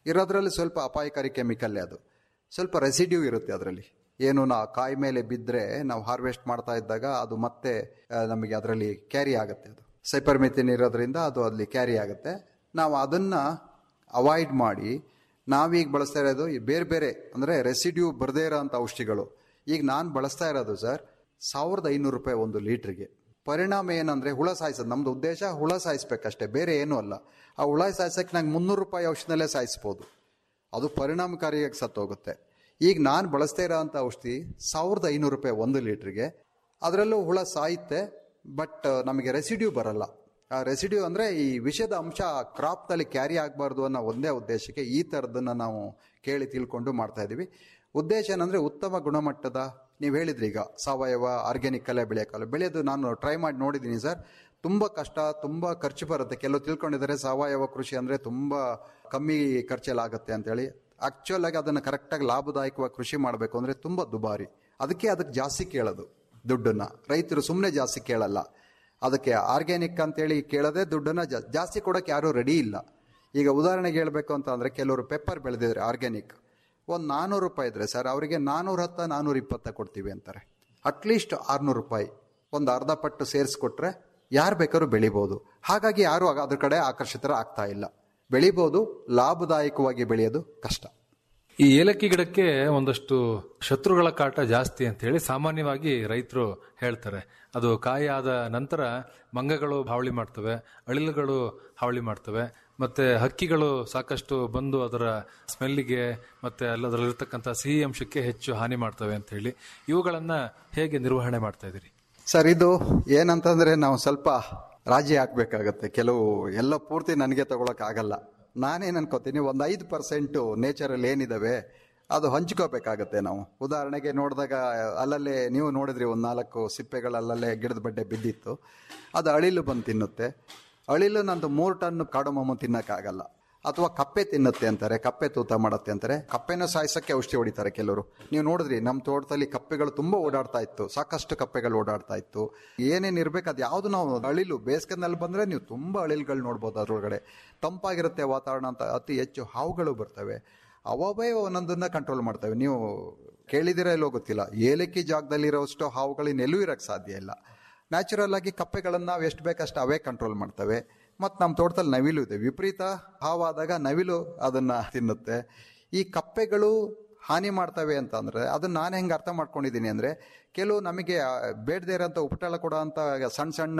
ಇರೋದ್ರಲ್ಲಿ ಸ್ವಲ್ಪ ಅಪಾಯಕಾರಿ ಕೆಮಿಕಲ್ಲೇ ಅದು ಸ್ವಲ್ಪ ರೆಸಿಡ್ಯೂ ಇರುತ್ತೆ ಅದರಲ್ಲಿ ಏನು ನಾ ಕಾಯಿ ಮೇಲೆ ಬಿದ್ದರೆ ನಾವು ಹಾರ್ವೆಸ್ಟ್ ಮಾಡ್ತಾ ಇದ್ದಾಗ ಅದು ಮತ್ತೆ ಆ, ನಮಗೆ ಅದರಲ್ಲಿ ಕ್ಯಾರಿ ಆಗುತ್ತೆ ಅದು ಸೈಪರ್ಮೆಥಿನ್ ಇರೋದ್ರಿಂದ ಅದು ಅಲ್ಲಿ ಕ್ಯಾರಿ ಆಗುತ್ತೆ ನಾವು ಅದನ್ನು ಅವಾಯ್ಡ್ ಮಾಡಿ ನಾವೀಗ ಬಳಸ್ತಾ ಇರೋದು ಈ ಬೇರೆ ಬೇರೆ ಅಂದರೆ ರೆಸಿಡ್ಯೂ ಬರದೇ ಇರೋಂಥ ಔಷಧಿಗಳು ಈಗ ನಾನು ಬಳಸ್ತಾ ಇರೋದು ಸರ್ ಸಾವಿರದ ಐನೂರು ರೂಪಾಯಿ ಒಂದು ಲೀಟ್ರಿಗೆ ಪರಿಣಾಮ ಏನಂದರೆ ಹುಳ ಸಾಯಿಸೋದು ನಮ್ಮದು ಉದ್ದೇಶ ಹುಳ ಸಾಯಿಸ್ಬೇಕಷ್ಟೇ ಬೇರೆ ಏನೂ ಅಲ್ಲ ಆ ಹುಳ ಸಾಯಿಸೋಕ್ಕೆ ನಂಗೆ ಮುನ್ನೂರು ರೂಪಾಯಿ ಔಷಧಿನಲ್ಲೇ ಸಾಯಿಸ್ಬೋದು ಅದು ಪರಿಣಾಮಕಾರಿಯಾಗಿ ಸತ್ತೋಗುತ್ತೆ ಈಗ ನಾನು ಬಳಸ್ತಾ ಇರೋಂಥ ಔಷಧಿ ಸಾವಿರದ ಐನೂರು ರೂಪಾಯಿ ಒಂದು ಲೀಟ್ರಿಗೆ ಅದರಲ್ಲೂ ಹುಳ ಸಾಯುತ್ತೆ ಬಟ್ ನಮಗೆ ರೆಸಿಡ್ಯೂ ಬರಲ್ಲ ಆ ರೆಸಿಡ್ಯೂ ಅಂದರೆ ಈ ವಿಷದ ಅಂಶ ಕ್ರಾಪ್ನಲ್ಲಿ ಕ್ಯಾರಿ ಆಗಬಾರ್ದು ಅನ್ನೋ ಒಂದೇ ಉದ್ದೇಶಕ್ಕೆ ಈ ಥರದನ್ನು ನಾವು ಕೇಳಿ ತಿಳ್ಕೊಂಡು ಮಾಡ್ತಾ ಇದ್ದೀವಿ ಉದ್ದೇಶ ಏನಂದರೆ ಉತ್ತಮ ಗುಣಮಟ್ಟದ ನೀವು ಹೇಳಿದ್ರಿ ಈಗ ಸಾವಯವ ಆರ್ಗ್ಯಾನಿಕ್ ಕಲೆ ಬೆಳೆಯೋಕ್ಕಲ್ಲ ಬೆಳೆಯೋದು ನಾನು ಟ್ರೈ ಮಾಡಿ ನೋಡಿದ್ದೀನಿ ಸರ್ ತುಂಬ ಕಷ್ಟ ತುಂಬ ಖರ್ಚು ಬರುತ್ತೆ ಕೆಲವು ತಿಳ್ಕೊಂಡಿದ್ದಾರೆ ಸಾವಯವ ಕೃಷಿ ಅಂದರೆ ತುಂಬ ಕಮ್ಮಿ ಖರ್ಚಲ್ಲಾಗುತ್ತೆ ಅಂತೇಳಿ ಆ್ಯಕ್ಚುಲ್ ಆಗಿ ಅದನ್ನು ಕರೆಕ್ಟಾಗಿ ಲಾಭದಾಯಕವಾಗಿ ಕೃಷಿ ಮಾಡಬೇಕು ಅಂದರೆ ತುಂಬ ದುಬಾರಿ ಅದಕ್ಕೆ ಅದಕ್ಕೆ ಜಾಸ್ತಿ ಕೇಳೋದು ದುಡ್ಡನ್ನು ರೈತರು ಸುಮ್ಮನೆ ಜಾಸ್ತಿ ಕೇಳಲ್ಲ ಅದಕ್ಕೆ ಆರ್ಗ್ಯಾನಿಕ್ ಅಂತೇಳಿ ಕೇಳದೆ ದುಡ್ಡನ್ನು ಜಾ- ಜಾಸ್ತಿ ಕೊಡೋಕ್ಕೆ ಯಾರೂ ರೆಡಿ ಇಲ್ಲ ಈಗ ಉದಾಹರಣೆಗೆ ಹೇಳಬೇಕು ಅಂತ ಅಂದರೆ ಕೆಲವರು ಪೆಪ್ಪರ್ ಬೆಳೆದಿದ್ದಾರೆ ಆರ್ಗ್ಯಾನಿಕ್ ಒಂದು ನಾನ್ನೂರು ರೂಪಾಯಿ ಇದ್ರೆ ಸರ್ ಅವರಿಗೆ ನಾನ್ನೂರ ಹತ್ತ ನಾನ್ನೂರ ಇಪ್ಪತ್ತ ಕೊಡ್ತೀವಿ ಅಂತಾರೆ ಅಟ್ಲೀಸ್ಟ್ ಆರುನೂರು ರೂಪಾಯಿ ಒಂದು ಅರ್ಧ ಪಟ್ಟು ಸೇರಿಸ್ಕೊಟ್ರೆ ಯಾರು ಬೇಕಾದ್ರೂ ಬೆಳಿಬೋದು ಹಾಗಾಗಿ ಯಾರು ಆಗ- ಅದ್ರ ಕಡೆ ಆಕರ್ಷಿತರ ಆಗ್ತಾ ಇಲ್ಲ ಬೆಳಿಬೋದು ಲಾಭದಾಯಕವಾಗಿ ಬೆಳೆಯೋದು ಕಷ್ಟ ಈ ಏಲಕ್ಕಿ ಗಿಡಕ್ಕೆ ಒಂದಷ್ಟು ಶತ್ರುಗಳ ಕಾಟ ಜಾಸ್ತಿ ಅಂತ ಹೇಳಿ ಸಾಮಾನ್ಯವಾಗಿ ರೈತರು ಹೇಳ್ತಾರೆ ಅದು ಕಾಯಿ ಆದ ನಂತರ ಮಂಗಗಳು ಹಾವಳಿ ಮಾಡ್ತವೆ ಅಳಿಲುಗಳು ಹಾವಳಿ ಮಾಡ್ತವೆ ಮತ್ತೆ ಹಕ್ಕಿಗಳು ಸಾಕಷ್ಟು ಬಂದು ಅದರ ಸ್ಮೆಲ್ಲಿಗೆ ಮತ್ತೆ ಅಲ್ಲದರಲ್ಲಿರ್ತಕ್ಕಂಥ ಸಿಹಿ ಅಂಶಕ್ಕೆ ಹೆಚ್ಚು ಹಾನಿ ಮಾಡ್ತವೆ ಅಂತ ಹೇಳಿ ಇವುಗಳನ್ನ ಹೇಗೆ ನಿರ್ವಹಣೆ ಮಾಡ್ತಾ ಇದ್ದೀರಿ ಸರ್ ಇದು ಏನಂತಂದ್ರೆ ನಾವು ಸ್ವಲ್ಪ ರಾಜಿ ಹಾಕ್ಬೇಕಾಗತ್ತೆ ಕೆಲವು ಎಲ್ಲ ಪೂರ್ತಿ ನನಗೆ ತಗೊಳಕ್ ಆಗಲ್ಲ ನಾನೇನು ಅನ್ಕೋತೀನಿ ಒಂದು ಐದು ಪರ್ಸೆಂಟು ನೇಚರಲ್ಲಿ ಏನಿದಾವೆ ಅದು ಹಂಚ್ಕೋಬೇಕಾಗತ್ತೆ ನಾವು ಉದಾಹರಣೆಗೆ ನೋಡಿದಾಗ ಅಲ್ಲಲ್ಲೇ ನೀವು ನೋಡಿದ್ರಿ ಒಂದು ನಾಲ್ಕು ಸಿಪ್ಪೆಗಳು ಅಲ್ಲಲ್ಲೇ ಗಿಡದ ಬಡ್ಡೆ ಬಿದ್ದಿತ್ತು ಅದು ಅಳಿಲು ಬಂದು ತಿನ್ನುತ್ತೆ ಅಳಿಲು ನಂದು ಮೂರು ಟನ್ ಕಾಡುಮಮ್ಮು ತಿನ್ನಕ್ಕಾಗಲ್ಲ ಅಥವಾ ಕಪ್ಪೆ ತಿನ್ನುತ್ತೆ ಅಂತಾರೆ ಕಪ್ಪೆ ತೂತ ಮಾಡುತ್ತೆ ಅಂತಾರೆ ಕಪ್ಪೆನ ಸಾಯಿಸಕ್ಕೆ ಔಷಧಿ ಹೊಡಿತಾರೆ ಕೆಲವರು ನೀವು ನೋಡಿದ್ರಿ ನಮ್ಮ ತೋಟದಲ್ಲಿ ಕಪ್ಪೆಗಳು ತುಂಬಾ ಓಡಾಡ್ತಾ ಇತ್ತು ಸಾಕಷ್ಟು ಕಪ್ಪೆಗಳು ಓಡಾಡ್ತಾ ಇತ್ತು ಏನೇನು ಇರ್ಬೇಕು ಅದು ಯಾವುದು ನಾವು ಅಳಿಲು ಬೇಸಿಗೆನಲ್ಲಿ ಬಂದ್ರೆ ನೀವು ತುಂಬಾ ಅಳಿಲ್ಗಳು ನೋಡ್ಬೋದು ಅದ್ರೊಳಗಡೆ ತಂಪಾಗಿರುತ್ತೆ ವಾತಾವರಣ ಅಂತ ಅತಿ ಹೆಚ್ಚು ಹಾವುಗಳು ಬರ್ತವೆ ಅವವೇ ಒಂದೊಂದನ್ನ ಕಂಟ್ರೋಲ್ ಮಾಡ್ತವೆ ನೀವು ಕೇಳಿದಿರ ಇಲ್ಲೋ ಗೊತ್ತಿಲ್ಲ ಏಲಕ್ಕಿ ಜಾಗದಲ್ಲಿರೋಷ್ಟು ಹಾವುಗಳು ಇನ್ನೆಲ್ಲೂ ಇರಕ್ಕೆ ಸಾಧ್ಯ ಇಲ್ಲ ನ್ಯಾಚುರಲ್ ಆಗಿ ಕಪ್ಪೆಗಳನ್ನು ನಾವು ಎಷ್ಟು ಬೇಕಷ್ಟು ಅವೇ ಕಂಟ್ರೋಲ್ ಮಾಡ್ತವೆ ಮತ್ತು ನಮ್ಮ ತೋಟದಲ್ಲಿ ನವಿಲು ಇದೆ ವಿಪರೀತ ಹಾವಾದಾಗ ನವಿಲು ಅದನ್ನ ತಿನ್ನುತ್ತೆ ಈ ಕಪ್ಪೆಗಳು ಹಾನಿ ಮಾಡ್ತವೆ ಅಂತ ಅಂದ್ರೆ ಅದನ್ನ ನಾನು ಹೆಂಗೆ ಅರ್ಥ ಮಾಡ್ಕೊಂಡಿದ್ದೀನಿ ಅಂದ್ರೆ ಕೆಲವು ನಮಗೆ ಬೇಡದೇ ಇರೋಂಥ ಉಪಟಳ ಕೊಡೋ ಅಂತ ಸಣ್ಣ ಸಣ್ಣ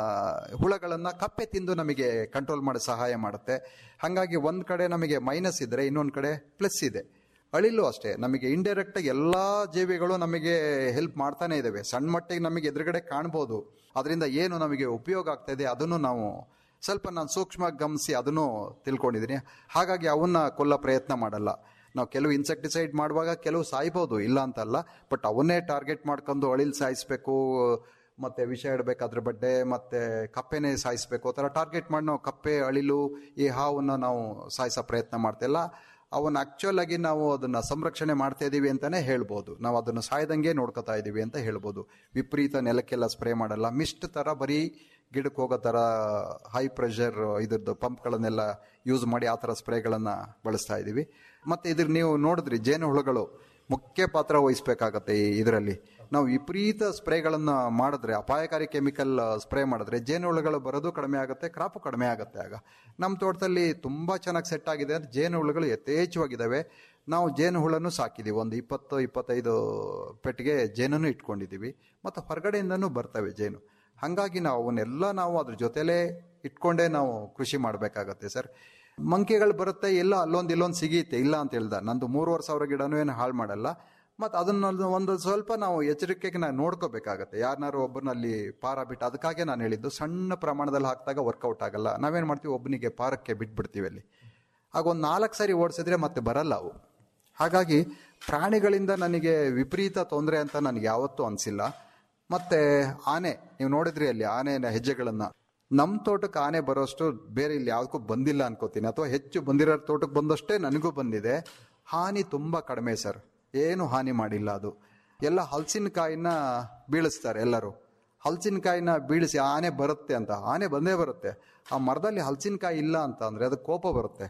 ಹುಳಗಳನ್ನ ಕಪ್ಪೆ ತಿಂದು ನಮಗೆ ಕಂಟ್ರೋಲ್ ಮಾಡಿ ಸಹಾಯ ಮಾಡುತ್ತೆ ಹಾಗಾಗಿ ಒಂದು ಕಡೆ ನಮಗೆ ಮೈನಸ್ ಇದ್ರೆ ಇನ್ನೊಂದು ಕಡೆ ಪ್ಲಸ್ ಇದೆ ಅಳಿಲು ಅಷ್ಟೇ ನಮಗೆ ಇಂಡೈರೆಕ್ಟ್ ಎಲ್ಲ ಜೀವಿಗಳು ನಮಗೆ ಹೆಲ್ಪ್ ಮಾಡ್ತಾನೆ ಇದ್ದಾವೆ ಸಣ್ಣ ಮಟ್ಟಿಗೆ ನಮಗೆ ಎದುರುಗಡೆ ಕಾಣ್ಬೋದು ಅದರಿಂದ ಏನು ನಮಗೆ ಉಪಯೋಗ ಆಗ್ತಾ ಇದೆ ಅದನ್ನು ನಾವು ಸ್ವಲ್ಪ ನಾನು ಸೂಕ್ಷ್ಮ ಗಮನಿಸಿ ಅದನ್ನು ತಿಳ್ಕೊಂಡಿದ್ದೀನಿ ಹಾಗಾಗಿ ಅವನ್ನ ಕೊಲ್ಲೋ ಪ್ರಯತ್ನ ಮಾಡಲ್ಲ ನಾವು ಕೆಲವು ಇನ್ಸೆಕ್ಟಿಸೈಡ್ ಮಾಡುವಾಗ ಕೆಲವು ಸಾಯ್ಬೋದು ಇಲ್ಲ ಅಂತಲ್ಲ ಬಟ್ ಅವನ್ನೇ ಟಾರ್ಗೆಟ್ ಮಾಡ್ಕೊಂಡು ಅಳಿಲ್ ಸಾಯಿಸ್ಬೇಕು ಮತ್ತೆ ವಿಷ ಇಡಬೇಕು ಅದ್ರ ಬಡ್ಡೆ ಮತ್ತೆ ಕಪ್ಪೆನೇ ಸಾಯಿಸ್ಬೇಕು ಆ ಥರ ಟಾರ್ಗೆಟ್ ಮಾಡಿ ನಾವು ಕಪ್ಪೆ ಅಳಿಲು ಈ ಹಾವನ್ನ ನಾವು ಸಾಯಿಸೋ ಪ್ರಯತ್ನ ಮಾಡ್ತಿಲ್ಲ ಅವನ್ನ ಆಕ್ಚುಲ್ ಆಗಿ ನಾವು ಅದನ್ನ ಸಂರಕ್ಷಣೆ ಮಾಡ್ತಾ ಇದೀವಿ ಅಂತಾನೆ ಹೇಳ್ಬೋದು ನಾವು ಅದನ್ನು ಸಾಯ್ದಂಗೆ ನೋಡ್ಕೊತಾ ಇದೀವಿ ಅಂತ ಹೇಳ್ಬೋದು ವಿಪರೀತ ನೆಲಕ್ಕೆಲ್ಲ ಸ್ಪ್ರೇ ಮಾಡಲ್ಲ ಮಿಸ್ಟ್ ತರ ಬರೀ ಗಿಡಕ್ಕೆ ಹೋಗೋ ಥರ ಹೈ ಪ್ರೆಷರ್ ಇದ್ರದ್ದು ಪಂಪ್ಗಳನ್ನೆಲ್ಲ ಯೂಸ್ ಮಾಡಿ ಆ ಥರ ಸ್ಪ್ರೇಗಳನ್ನು ಬಳಸ್ತಾ ಇದ್ದೀವಿ ಮತ್ತು ಇದ್ರ ನೀವು ನೋಡಿದ್ರಿ ಜೇನುಹುಳುಗಳು ಮುಖ್ಯ ಪಾತ್ರ ವಹಿಸ್ಬೇಕಾಗತ್ತೆ ಈ ಇದರಲ್ಲಿ ನಾವು ವಿಪರೀತ ಸ್ಪ್ರೇಗಳನ್ನು ಮಾಡಿದ್ರೆ ಅಪಾಯಕಾರಿ ಕೆಮಿಕಲ್ ಸ್ಪ್ರೇ ಮಾಡಿದ್ರೆ ಜೇನುಹುಳುಗಳು ಬರೋದು ಕಡಿಮೆ ಆಗುತ್ತೆ ಕ್ರಾಪು ಕಡಿಮೆ ಆಗುತ್ತೆ ಆಗ ನಮ್ಮ ತೋಟದಲ್ಲಿ ತುಂಬ ಚೆನ್ನಾಗಿ ಸೆಟ್ ಆಗಿದೆ ಅಂದ್ರೆ ಜೇನುಹುಳುಗಳು ಯಥೇಚ್ಛವಾಗಿದ್ದಾವೆ ನಾವು ಜೇನುಹುಳನ್ನು ಸಾಕಿದ್ದೀವಿ ಒಂದು ಇಪ್ಪತ್ತು ಇಪ್ಪತ್ತೈದು ಪೆಟ್ಟಿಗೆ ಜೇನನ್ನು ಇಟ್ಕೊಂಡಿದ್ದೀವಿ ಮತ್ತು ಹೊರಗಡೆಯಿಂದನೂ ಬರ್ತವೆ ಜೇನು ಹಾಗಾಗಿ ನಾವು ಅವನ್ನೆಲ್ಲ ನಾವು ಅದ್ರ ಜೊತೆಲೇ ಇಟ್ಕೊಂಡೇ ನಾವು ಕೃಷಿ ಮಾಡಬೇಕಾಗತ್ತೆ ಸರ್ ಮಂಕಿಗಳು ಬರುತ್ತೆ ಎಲ್ಲ ಅಲ್ಲೊಂದು ಇಲ್ಲೊಂದು ಸಿಗೀತೆ ಇಲ್ಲ ಅಂತ ಹೇಳ್ದ ನಂದು ಮೂರುವರೆ ಸಾವಿರ ಗಿಡನೂ ಏನು ಹಾಳು ಮಾಡಲ್ಲ ಮತ್ತು ಅದನ್ನ ಒಂದು ಸ್ವಲ್ಪ ನಾವು ಎಚ್ಚರಿಕೆಗೆ ನಾವು ನೋಡ್ಕೋಬೇಕಾಗತ್ತೆ ಯಾರನ್ನಾರು ಒಬ್ಬನಲ್ಲಿ ಪಾರ ಬಿಟ್ಟು ಅದಕ್ಕಾಗೆ ನಾನು ಹೇಳಿದ್ದು ಸಣ್ಣ ಪ್ರಮಾಣದಲ್ಲಿ ಹಾಕಿದಾಗ ವರ್ಕೌಟ್ ಆಗಲ್ಲ ನಾವೇನು ಮಾಡ್ತೀವಿ ಒಬ್ಬನಿಗೆ ಪಾರಕ್ಕೆ ಬಿಟ್ಬಿಡ್ತೀವಿ ಅಲ್ಲಿ ಆಗ ಒಂದು ನಾಲ್ಕು ಸಾರಿ ಓಡಿಸಿದ್ರೆ ಮತ್ತೆ ಬರಲ್ಲ ಅವು ಹಾಗಾಗಿ ಪ್ರಾಣಿಗಳಿಂದ ನನಗೆ ವಿಪರೀತ ತೊಂದರೆ ಅಂತ ನನಗೆ ಯಾವತ್ತೂ ಅನಿಸಿಲ್ಲ ಮತ್ತೆ ಆನೆ ನೀವು ನೋಡಿದ್ರಿ ಅಲ್ಲಿ ಆನೆಯ ಹೆಜ್ಜೆಗಳನ್ನ ನಮ್ಮ ತೋಟಕ್ಕೆ ಆನೆ ಬರೋಷ್ಟು ಬೇರೆ ಇಲ್ಲಿ ಯಾವುದಕ್ಕೂ ಬಂದಿಲ್ಲ ಅನ್ಕೋತೀನಿ ಅಥವಾ ಹೆಚ್ಚು ಬಂದಿರೋ ತೋಟಕ್ಕೆ ಬಂದಷ್ಟೇ ನನಗೂ ಬಂದಿದೆ ಹಾನಿ ತುಂಬಾ ಕಡಿಮೆ ಸರ್ ಏನು ಹಾನಿ ಮಾಡಿಲ್ಲ ಅದು ಎಲ್ಲ ಹಲಸಿನಕಾಯಿನ ಬೀಳಿಸ್ತಾರೆ ಎಲ್ಲರೂ ಹಲಸಿನಕಾಯಿನ ಬೀಳಿಸಿ ಆನೆ ಬರುತ್ತೆ ಅಂತ ಆನೆ ಬಂದೇ ಬರುತ್ತೆ ಆ ಮರದಲ್ಲಿ ಹಲಸಿನಕಾಯಿ ಇಲ್ಲ ಅಂತ ಅಂದ್ರೆ ಅದಕ್ಕೆ ಕೋಪ ಬರುತ್ತೆ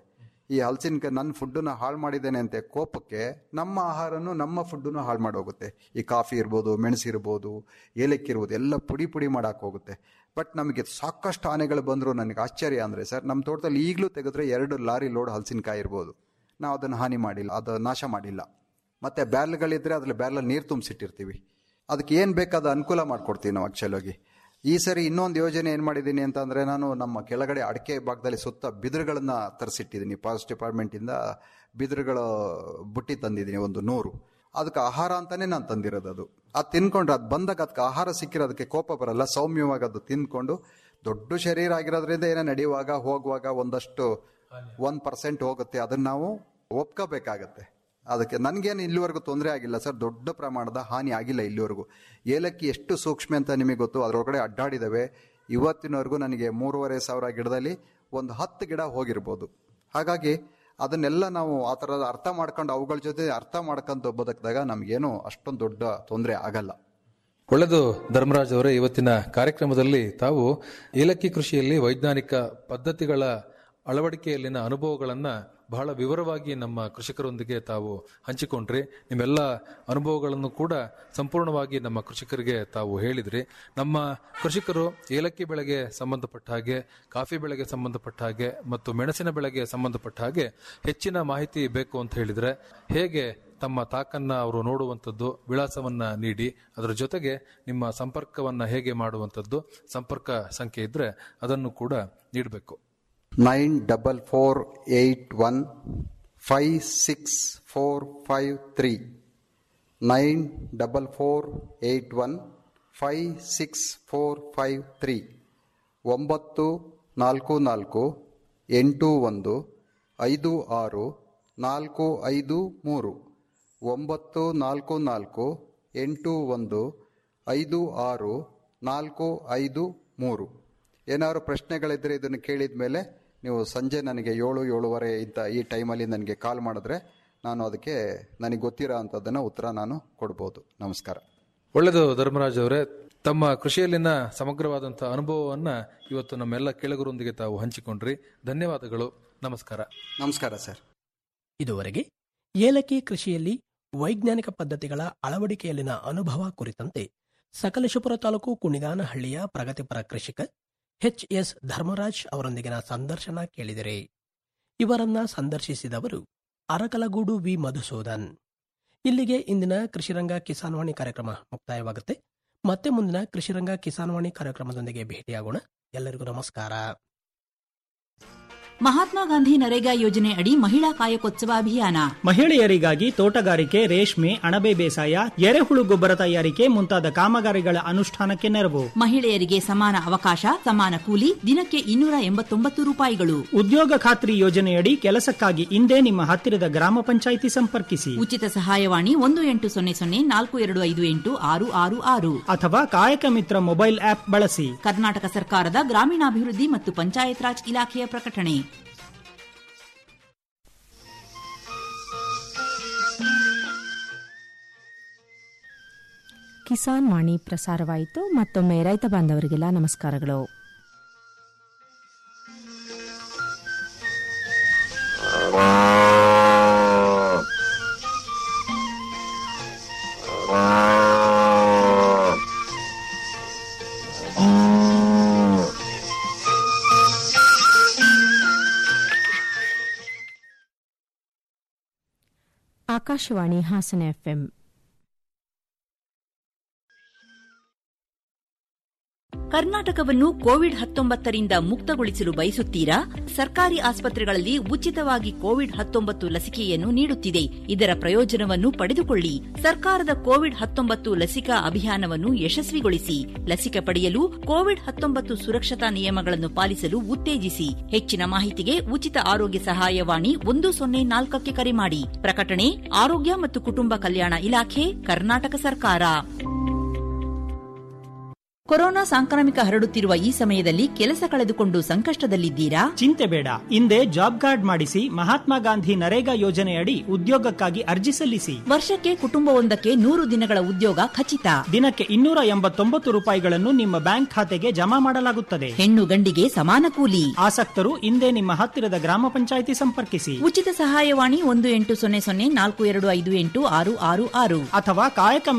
ಈ ಹಲಸಿನಕಾಯಿ ನನ್ನ ಫುಡ್ಡನ್ನ ಹಾಳು ಮಾಡಿದ್ದೇನೆ ಅಂತ ಕೋಪಕ್ಕೆ ನಮ್ಮ ಆಹಾರನು ನಮ್ಮ ಫುಡ್ಡನ್ನು ಹಾಳು ಮಾಡೋಗುತ್ತೆ ಈ ಕಾಫಿ ಇರ್ಬೋದು ಮೆಣಸು ಇರ್ಬೋದು ಏಲಕ್ಕಿ ಇರ್ಬೋದು ಎಲ್ಲ ಪುಡಿ ಪುಡಿ ಮಾಡಕ್ಕೆ ಹೋಗುತ್ತೆ ಬಟ್ ನಮಗೆ ಸಾಕಷ್ಟು ಆನೆಗಳು ಬಂದರೂ ನನಗೆ ಆಶ್ಚರ್ಯ ಅಂದರೆ ಸರ್ ನಮ್ಮ ತೋಟದಲ್ಲಿ ಈಗಲೂ ತೆಗೆದ್ರೆ ಎರಡು ಲಾರಿ ಲೋಡ್ ಹಲಸಿನಕಾಯಿ ಇರ್ಬೋದು ನಾವು ಅದನ್ನು ಹಾನಿ ಮಾಡಿಲ್ಲ ಅದು ನಾಶ ಮಾಡಿಲ್ಲ ಮತ್ತು ಬ್ಯಾರ್ಲ್ಗಳಿದ್ರೆ ಅದ್ರಲ್ಲಿ ಬ್ಯಾರ್ಲಲ್ಲಿ ನೀರು ತುಂಬಿಸಿಟ್ಟಿರ್ತೀವಿ ಅದಕ್ಕೆ ಏನು ಬೇಕಾದ ಅನುಕೂಲ ಮಾಡಿಕೊಡ್ತೀವಿ ನಾವು ಆ್ಯಕ್ಚುಲಾಗಿ ಈ ಸರಿ ಇನ್ನೊಂದು ಯೋಜನೆ ಏನು ಮಾಡಿದ್ದೀನಿ ಅಂತಂದರೆ ನಾನು ನಮ್ಮ ಕೆಳಗಡೆ ಅಡಿಕೆ ಭಾಗದಲ್ಲಿ ಸುತ್ತ ಬಿದಿರುಗಳನ್ನ ತರಿಸಿಟ್ಟಿದ್ದೀನಿ ಫಾರೆಸ್ಟ್ ಡಿಪಾರ್ಟ್ಮೆಂಟಿಂದ ಬಿದಿರುಗಳ ಬುಟ್ಟಿ ತಂದಿದ್ದೀನಿ ಒಂದು ನೂರು ಅದಕ್ಕೆ ಆಹಾರ ಅಂತಾನೆ ನಾನು ತಂದಿರೋದು ಅದು ಅದು ತಿನ್ಕೊಂಡ್ರೆ ಅದು ಬಂದಾಗ ಅದಕ್ಕೆ ಆಹಾರ ಸಿಕ್ಕಿರೋದಕ್ಕೆ ಕೋಪ ಬರಲ್ಲ ಸೌಮ್ಯವಾಗಿ ಅದು ತಿನ್ಕೊಂಡು ದೊಡ್ಡ ಶರೀರ ಆಗಿರೋದ್ರಿಂದ ಏನೋ ನಡೆಯುವಾಗ ಹೋಗುವಾಗ ಒಂದಷ್ಟು ಒನ್ ಪರ್ಸೆಂಟ್ ಹೋಗುತ್ತೆ ಅದನ್ನ ನಾವು ಒಪ್ಕೋಬೇಕಾಗತ್ತೆ ಅದಕ್ಕೆ ನನಗೇನು ಇಲ್ಲಿವರೆಗೂ ತೊಂದರೆ ಆಗಿಲ್ಲ ಸರ್ ದೊಡ್ಡ ಪ್ರಮಾಣದ ಹಾನಿ ಆಗಿಲ್ಲ ಇಲ್ಲಿವರೆಗೂ ಏಲಕ್ಕಿ ಎಷ್ಟು ಸೂಕ್ಷ್ಮ ಅಂತ ನಿಮಗೆ ಗೊತ್ತು ಅದರೊಳಗಡೆ ಅಡ್ಡಾಡಿದಾವೆ ಇವತ್ತಿನವರೆಗೂ ನನಗೆ ಮೂರುವರೆ ಸಾವಿರ ಗಿಡದಲ್ಲಿ ಒಂದು ಹತ್ತು ಗಿಡ ಹೋಗಿರ್ಬೋದು ಹಾಗಾಗಿ ಅದನ್ನೆಲ್ಲ ನಾವು ಆ ಥರದ ಅರ್ಥ ಮಾಡ್ಕೊಂಡು ಅವುಗಳ ಜೊತೆ ಅರ್ಥ ಮಾಡ್ಕೊಂಡು ಬದುಕಿದಾಗ ನಮಗೇನು ಅಷ್ಟೊಂದು ದೊಡ್ಡ ತೊಂದರೆ ಆಗಲ್ಲ ಒಳ್ಳೆದು ಧರ್ಮರಾಜ್ ಅವರೇ ಇವತ್ತಿನ ಕಾರ್ಯಕ್ರಮದಲ್ಲಿ ತಾವು ಏಲಕ್ಕಿ ಕೃಷಿಯಲ್ಲಿ ವೈಜ್ಞಾನಿಕ ಪದ್ಧತಿಗಳ ಅಳವಡಿಕೆಯಲ್ಲಿನ ಅನುಭವಗಳನ್ನ ಬಹಳ ವಿವರವಾಗಿ ನಮ್ಮ ಕೃಷಿಕರೊಂದಿಗೆ ತಾವು ಹಂಚಿಕೊಂಡ್ರಿ ನಿಮ್ಮೆಲ್ಲ ಅನುಭವಗಳನ್ನು ಕೂಡ ಸಂಪೂರ್ಣವಾಗಿ ನಮ್ಮ ಕೃಷಿಕರಿಗೆ ತಾವು ಹೇಳಿದ್ರಿ ನಮ್ಮ ಕೃಷಿಕರು ಏಲಕ್ಕಿ ಬೆಳೆಗೆ ಸಂಬಂಧಪಟ್ಟ ಹಾಗೆ ಕಾಫಿ ಬೆಳೆಗೆ ಸಂಬಂಧಪಟ್ಟ ಹಾಗೆ ಮತ್ತು ಮೆಣಸಿನ ಬೆಳೆಗೆ ಸಂಬಂಧಪಟ್ಟ ಹಾಗೆ ಹೆಚ್ಚಿನ ಮಾಹಿತಿ ಬೇಕು ಅಂತ ಹೇಳಿದ್ರೆ ಹೇಗೆ ತಮ್ಮ ತಾಕನ್ನ ಅವರು ನೋಡುವಂಥದ್ದು ವಿಳಾಸವನ್ನ ನೀಡಿ ಅದರ ಜೊತೆಗೆ ನಿಮ್ಮ ಸಂಪರ್ಕವನ್ನ ಹೇಗೆ ಮಾಡುವಂಥದ್ದು ಸಂಪರ್ಕ ಸಂಖ್ಯೆ ಇದ್ರೆ ಅದನ್ನು ಕೂಡ ನೀಡಬೇಕು nine double four eight one five six four five three nine double four eight one five six four five three ಒಂಬತ್ತು ನಾಲ್ಕು ನಾಲ್ಕು ಎಂಟು ಒಂದು ಐದು ಆರು ನಾಲ್ಕು ಐದು ಮೂರು ಒಂಬತ್ತು ನಾಲ್ಕು ನಾಲ್ಕು ಎಂಟು ಒಂದು ಐದು ಆರು ನಾಲ್ಕು ಐದು ಮೂರು ಏನಾದ್ರು ಪ್ರಶ್ನೆಗಳಿದ್ದರೆ ಇದನ್ನು ಕೇಳಿದ ಮೇಲೆ ನೀವು ಸಂಜೆ ನನಗೆ ಏಳು ಏಳುವರೆ ಇಂಥ ಈ ಟೈಮಲ್ಲಿ ನನಗೆ ಕಾಲ್ ಮಾಡಿದ್ರೆ ನಾನು ಅದಕ್ಕೆ ನನಗೆ ಗೊತ್ತಿರೋ ಅಂಥದ್ದನ್ನು ಉತ್ತರ ನಾನು ಕೊಡ್ಬೋದು ನಮಸ್ಕಾರ ಒಳ್ಳೆಯದು ಧರ್ಮರಾಜ್ ಅವರೇ ತಮ್ಮ ಕೃಷಿಯಲ್ಲಿನ ಸಮಗ್ರವಾದಂತಹ ಅನುಭವವನ್ನ ಇವತ್ತು ನಮ್ಮೆಲ್ಲ ಕೆಳಗರೊಂದಿಗೆ ತಾವು ಹಂಚಿಕೊಂಡ್ರಿ ಧನ್ಯವಾದಗಳು ನಮಸ್ಕಾರ ನಮಸ್ಕಾರ ಸರ್ ಇದುವರೆಗೆ ಏಲಕ್ಕಿ ಕೃಷಿಯಲ್ಲಿ ವೈಜ್ಞಾನಿಕ ಪದ್ಧತಿಗಳ ಅಳವಡಿಕೆಯಲ್ಲಿನ ಅನುಭವ ಕುರಿತಂತೆ ಸಕಲೇಶಪುರ ತಾಲೂಕು ಕುಣಿಗಾನಹಳ್ಳಿಯ ಪ್ರಗತಿಪರ ಕೃಷಿಕ ಎಚ್ ಎಸ್ ಧರ್ಮರಾಜ್ ಅವರೊಂದಿಗಿನ ಸಂದರ್ಶನ ಕೇಳಿದಿರಿ ಇವರನ್ನ ಸಂದರ್ಶಿಸಿದವರು ಅರಕಲಗೂಡು ವಿ ಮಧುಸೂದನ್ ಇಲ್ಲಿಗೆ ಇಂದಿನ ಕೃಷಿರಂಗ ಕಿಸಾನ್ವಾಣಿ ಕಾರ್ಯಕ್ರಮ ಮುಕ್ತಾಯವಾಗುತ್ತೆ ಮತ್ತೆ ಮುಂದಿನ ಕೃಷಿರಂಗ ಕಿಸಾನ್ವಾಣಿ ಕಾರ್ಯಕ್ರಮದೊಂದಿಗೆ ಭೇಟಿಯಾಗೋಣ ಎಲ್ಲರಿಗೂ ನಮಸ್ಕಾರ ಮಹಾತ್ಮ ಗಾಂಧಿ ನರೇಗಾ ಯೋಜನೆ ಅಡಿ ಮಹಿಳಾ ಕಾಯಕೋತ್ಸವ ಅಭಿಯಾನ ಮಹಿಳೆಯರಿಗಾಗಿ ತೋಟಗಾರಿಕೆ ರೇಷ್ಮೆ ಅಣಬೆ ಬೇಸಾಯ ಎರೆಹುಳು ಗೊಬ್ಬರ ತಯಾರಿಕೆ ಮುಂತಾದ ಕಾಮಗಾರಿಗಳ ಅನುಷ್ಠಾನಕ್ಕೆ ನೆರವು ಮಹಿಳೆಯರಿಗೆ ಸಮಾನ ಅವಕಾಶ ಸಮಾನ ಕೂಲಿ ದಿನಕ್ಕೆ ಇನ್ನೂರ ಎಂಬತ್ತೊಂಬತ್ತು ರೂಪಾಯಿಗಳು ಉದ್ಯೋಗ ಖಾತ್ರಿ ಯೋಜನೆಯಡಿ ಕೆಲಸಕ್ಕಾಗಿ ಇಂದೇ ನಿಮ್ಮ ಹತ್ತಿರದ ಗ್ರಾಮ ಪಂಚಾಯಿತಿ ಸಂಪರ್ಕಿಸಿ ಉಚಿತ ಸಹಾಯವಾಣಿ ಒಂದು ಎಂಟು ಸೊನ್ನೆ ಸೊನ್ನೆ ನಾಲ್ಕು ಎರಡು ಐದು ಎಂಟು ಆರು ಆರು ಆರು ಅಥವಾ ಕಾಯಕ ಮಿತ್ರ ಮೊಬೈಲ್ ಆಪ್ ಬಳಸಿ ಕರ್ನಾಟಕ ಸರ್ಕಾರದ ಗ್ರಾಮೀಣಾಭಿವೃದ್ಧಿ ಮತ್ತು ಪಂಚಾಯತ್ ರಾಜ್ ಇಲಾಖೆಯ ಪ್ರಕಟಣೆ ಕಿಸಾನ್ ವಾಣಿ ಪ್ರಸಾರವಾಯಿತು ಮತ್ತೊಮ್ಮೆ ರೈತ ಬಾಂಧವರಿಗೆಲ್ಲ ನಮಸ್ಕಾರಗಳು ಆಕಾಶವಾಣಿ ಹಾಸನ ಎಫ್ಎಂ ಕರ್ನಾಟಕವನ್ನು ಕೋವಿಡ್ ಹತ್ತೊಂಬತ್ತರಿಂದ ಮುಕ್ತಗೊಳಿಸಲು ಬಯಸುತ್ತೀರಾ ಸರ್ಕಾರಿ ಆಸ್ಪತ್ರೆಗಳಲ್ಲಿ ಉಚಿತವಾಗಿ ಕೋವಿಡ್ ಹತ್ತೊಂಬತ್ತು ಲಸಿಕೆಯನ್ನು ನೀಡುತ್ತಿದೆ ಇದರ ಪ್ರಯೋಜನವನ್ನು ಪಡೆದುಕೊಳ್ಳಿ ಸರ್ಕಾರದ ಕೋವಿಡ್ ಹತ್ತೊಂಬತ್ತು ಲಸಿಕಾ ಅಭಿಯಾನವನ್ನು ಯಶಸ್ವಿಗೊಳಿಸಿ ಲಸಿಕೆ ಪಡೆಯಲು ಕೋವಿಡ್ ಹತ್ತೊಂಬತ್ತು ಸುರಕ್ಷತಾ ನಿಯಮಗಳನ್ನು ಪಾಲಿಸಲು ಉತ್ತೇಜಿಸಿ ಹೆಚ್ಚಿನ ಮಾಹಿತಿಗೆ ಉಚಿತ ಆರೋಗ್ಯ ಸಹಾಯವಾಣಿ ಒಂದು ಸೊನ್ನೆ ನಾಲ್ಕಕ್ಕೆ ಕರೆ ಮಾಡಿ ಪ್ರಕಟಣೆ ಆರೋಗ್ಯ ಮತ್ತು ಕುಟುಂಬ ಕಲ್ಯಾಣ ಇಲಾಖೆ ಕರ್ನಾಟಕ ಸರ್ಕಾರ ಕೊರೋನಾ ಸಾಂಕ್ರಾಮಿಕ ಹರಡುತ್ತಿರುವ ಈ ಸಮಯದಲ್ಲಿ ಕೆಲಸ ಕಳೆದುಕೊಂಡು ಸಂಕಷ್ಟದಲ್ಲಿದ್ದೀರಾ ಚಿಂತೆ ಬೇಡ ಹಿಂದೆ ಜಾಬ್ ಕಾರ್ಡ್ ಮಾಡಿಸಿ ಮಹಾತ್ಮ ಗಾಂಧಿ ನರೇಗಾ ಯೋಜನೆಯಡಿ ಉದ್ಯೋಗಕ್ಕಾಗಿ ಅರ್ಜಿ ಸಲ್ಲಿಸಿ ವರ್ಷಕ್ಕೆ ಕುಟುಂಬವೊಂದಕ್ಕೆ ನೂರು ದಿನಗಳ ಉದ್ಯೋಗ ಖಚಿತ ದಿನಕ್ಕೆ ಇನ್ನೂರ ಎಂಬತ್ತೊಂಬತ್ತು ರೂಪಾಯಿಗಳನ್ನು ನಿಮ್ಮ ಬ್ಯಾಂಕ್ ಖಾತೆಗೆ ಜಮಾ ಮಾಡಲಾಗುತ್ತದೆ ಹೆಣ್ಣು ಗಂಡಿಗೆ ಸಮಾನ ಕೂಲಿ ಆಸಕ್ತರು ಹಿಂದೆ ನಿಮ್ಮ ಹತ್ತಿರದ ಗ್ರಾಮ ಪಂಚಾಯಿತಿ ಸಂಪರ್ಕಿಸಿ ಉಚಿತ ಸಹಾಯವಾಣಿ ಒಂದು ಎಂಟು ಸೊನ್ನೆ ಸೊನ್ನೆ ನಾಲ್ಕು ಎರಡು ಐದು ಎಂಟು ಆರು ಆರು ಆರು ಅಥವಾ ಕಾಯಕ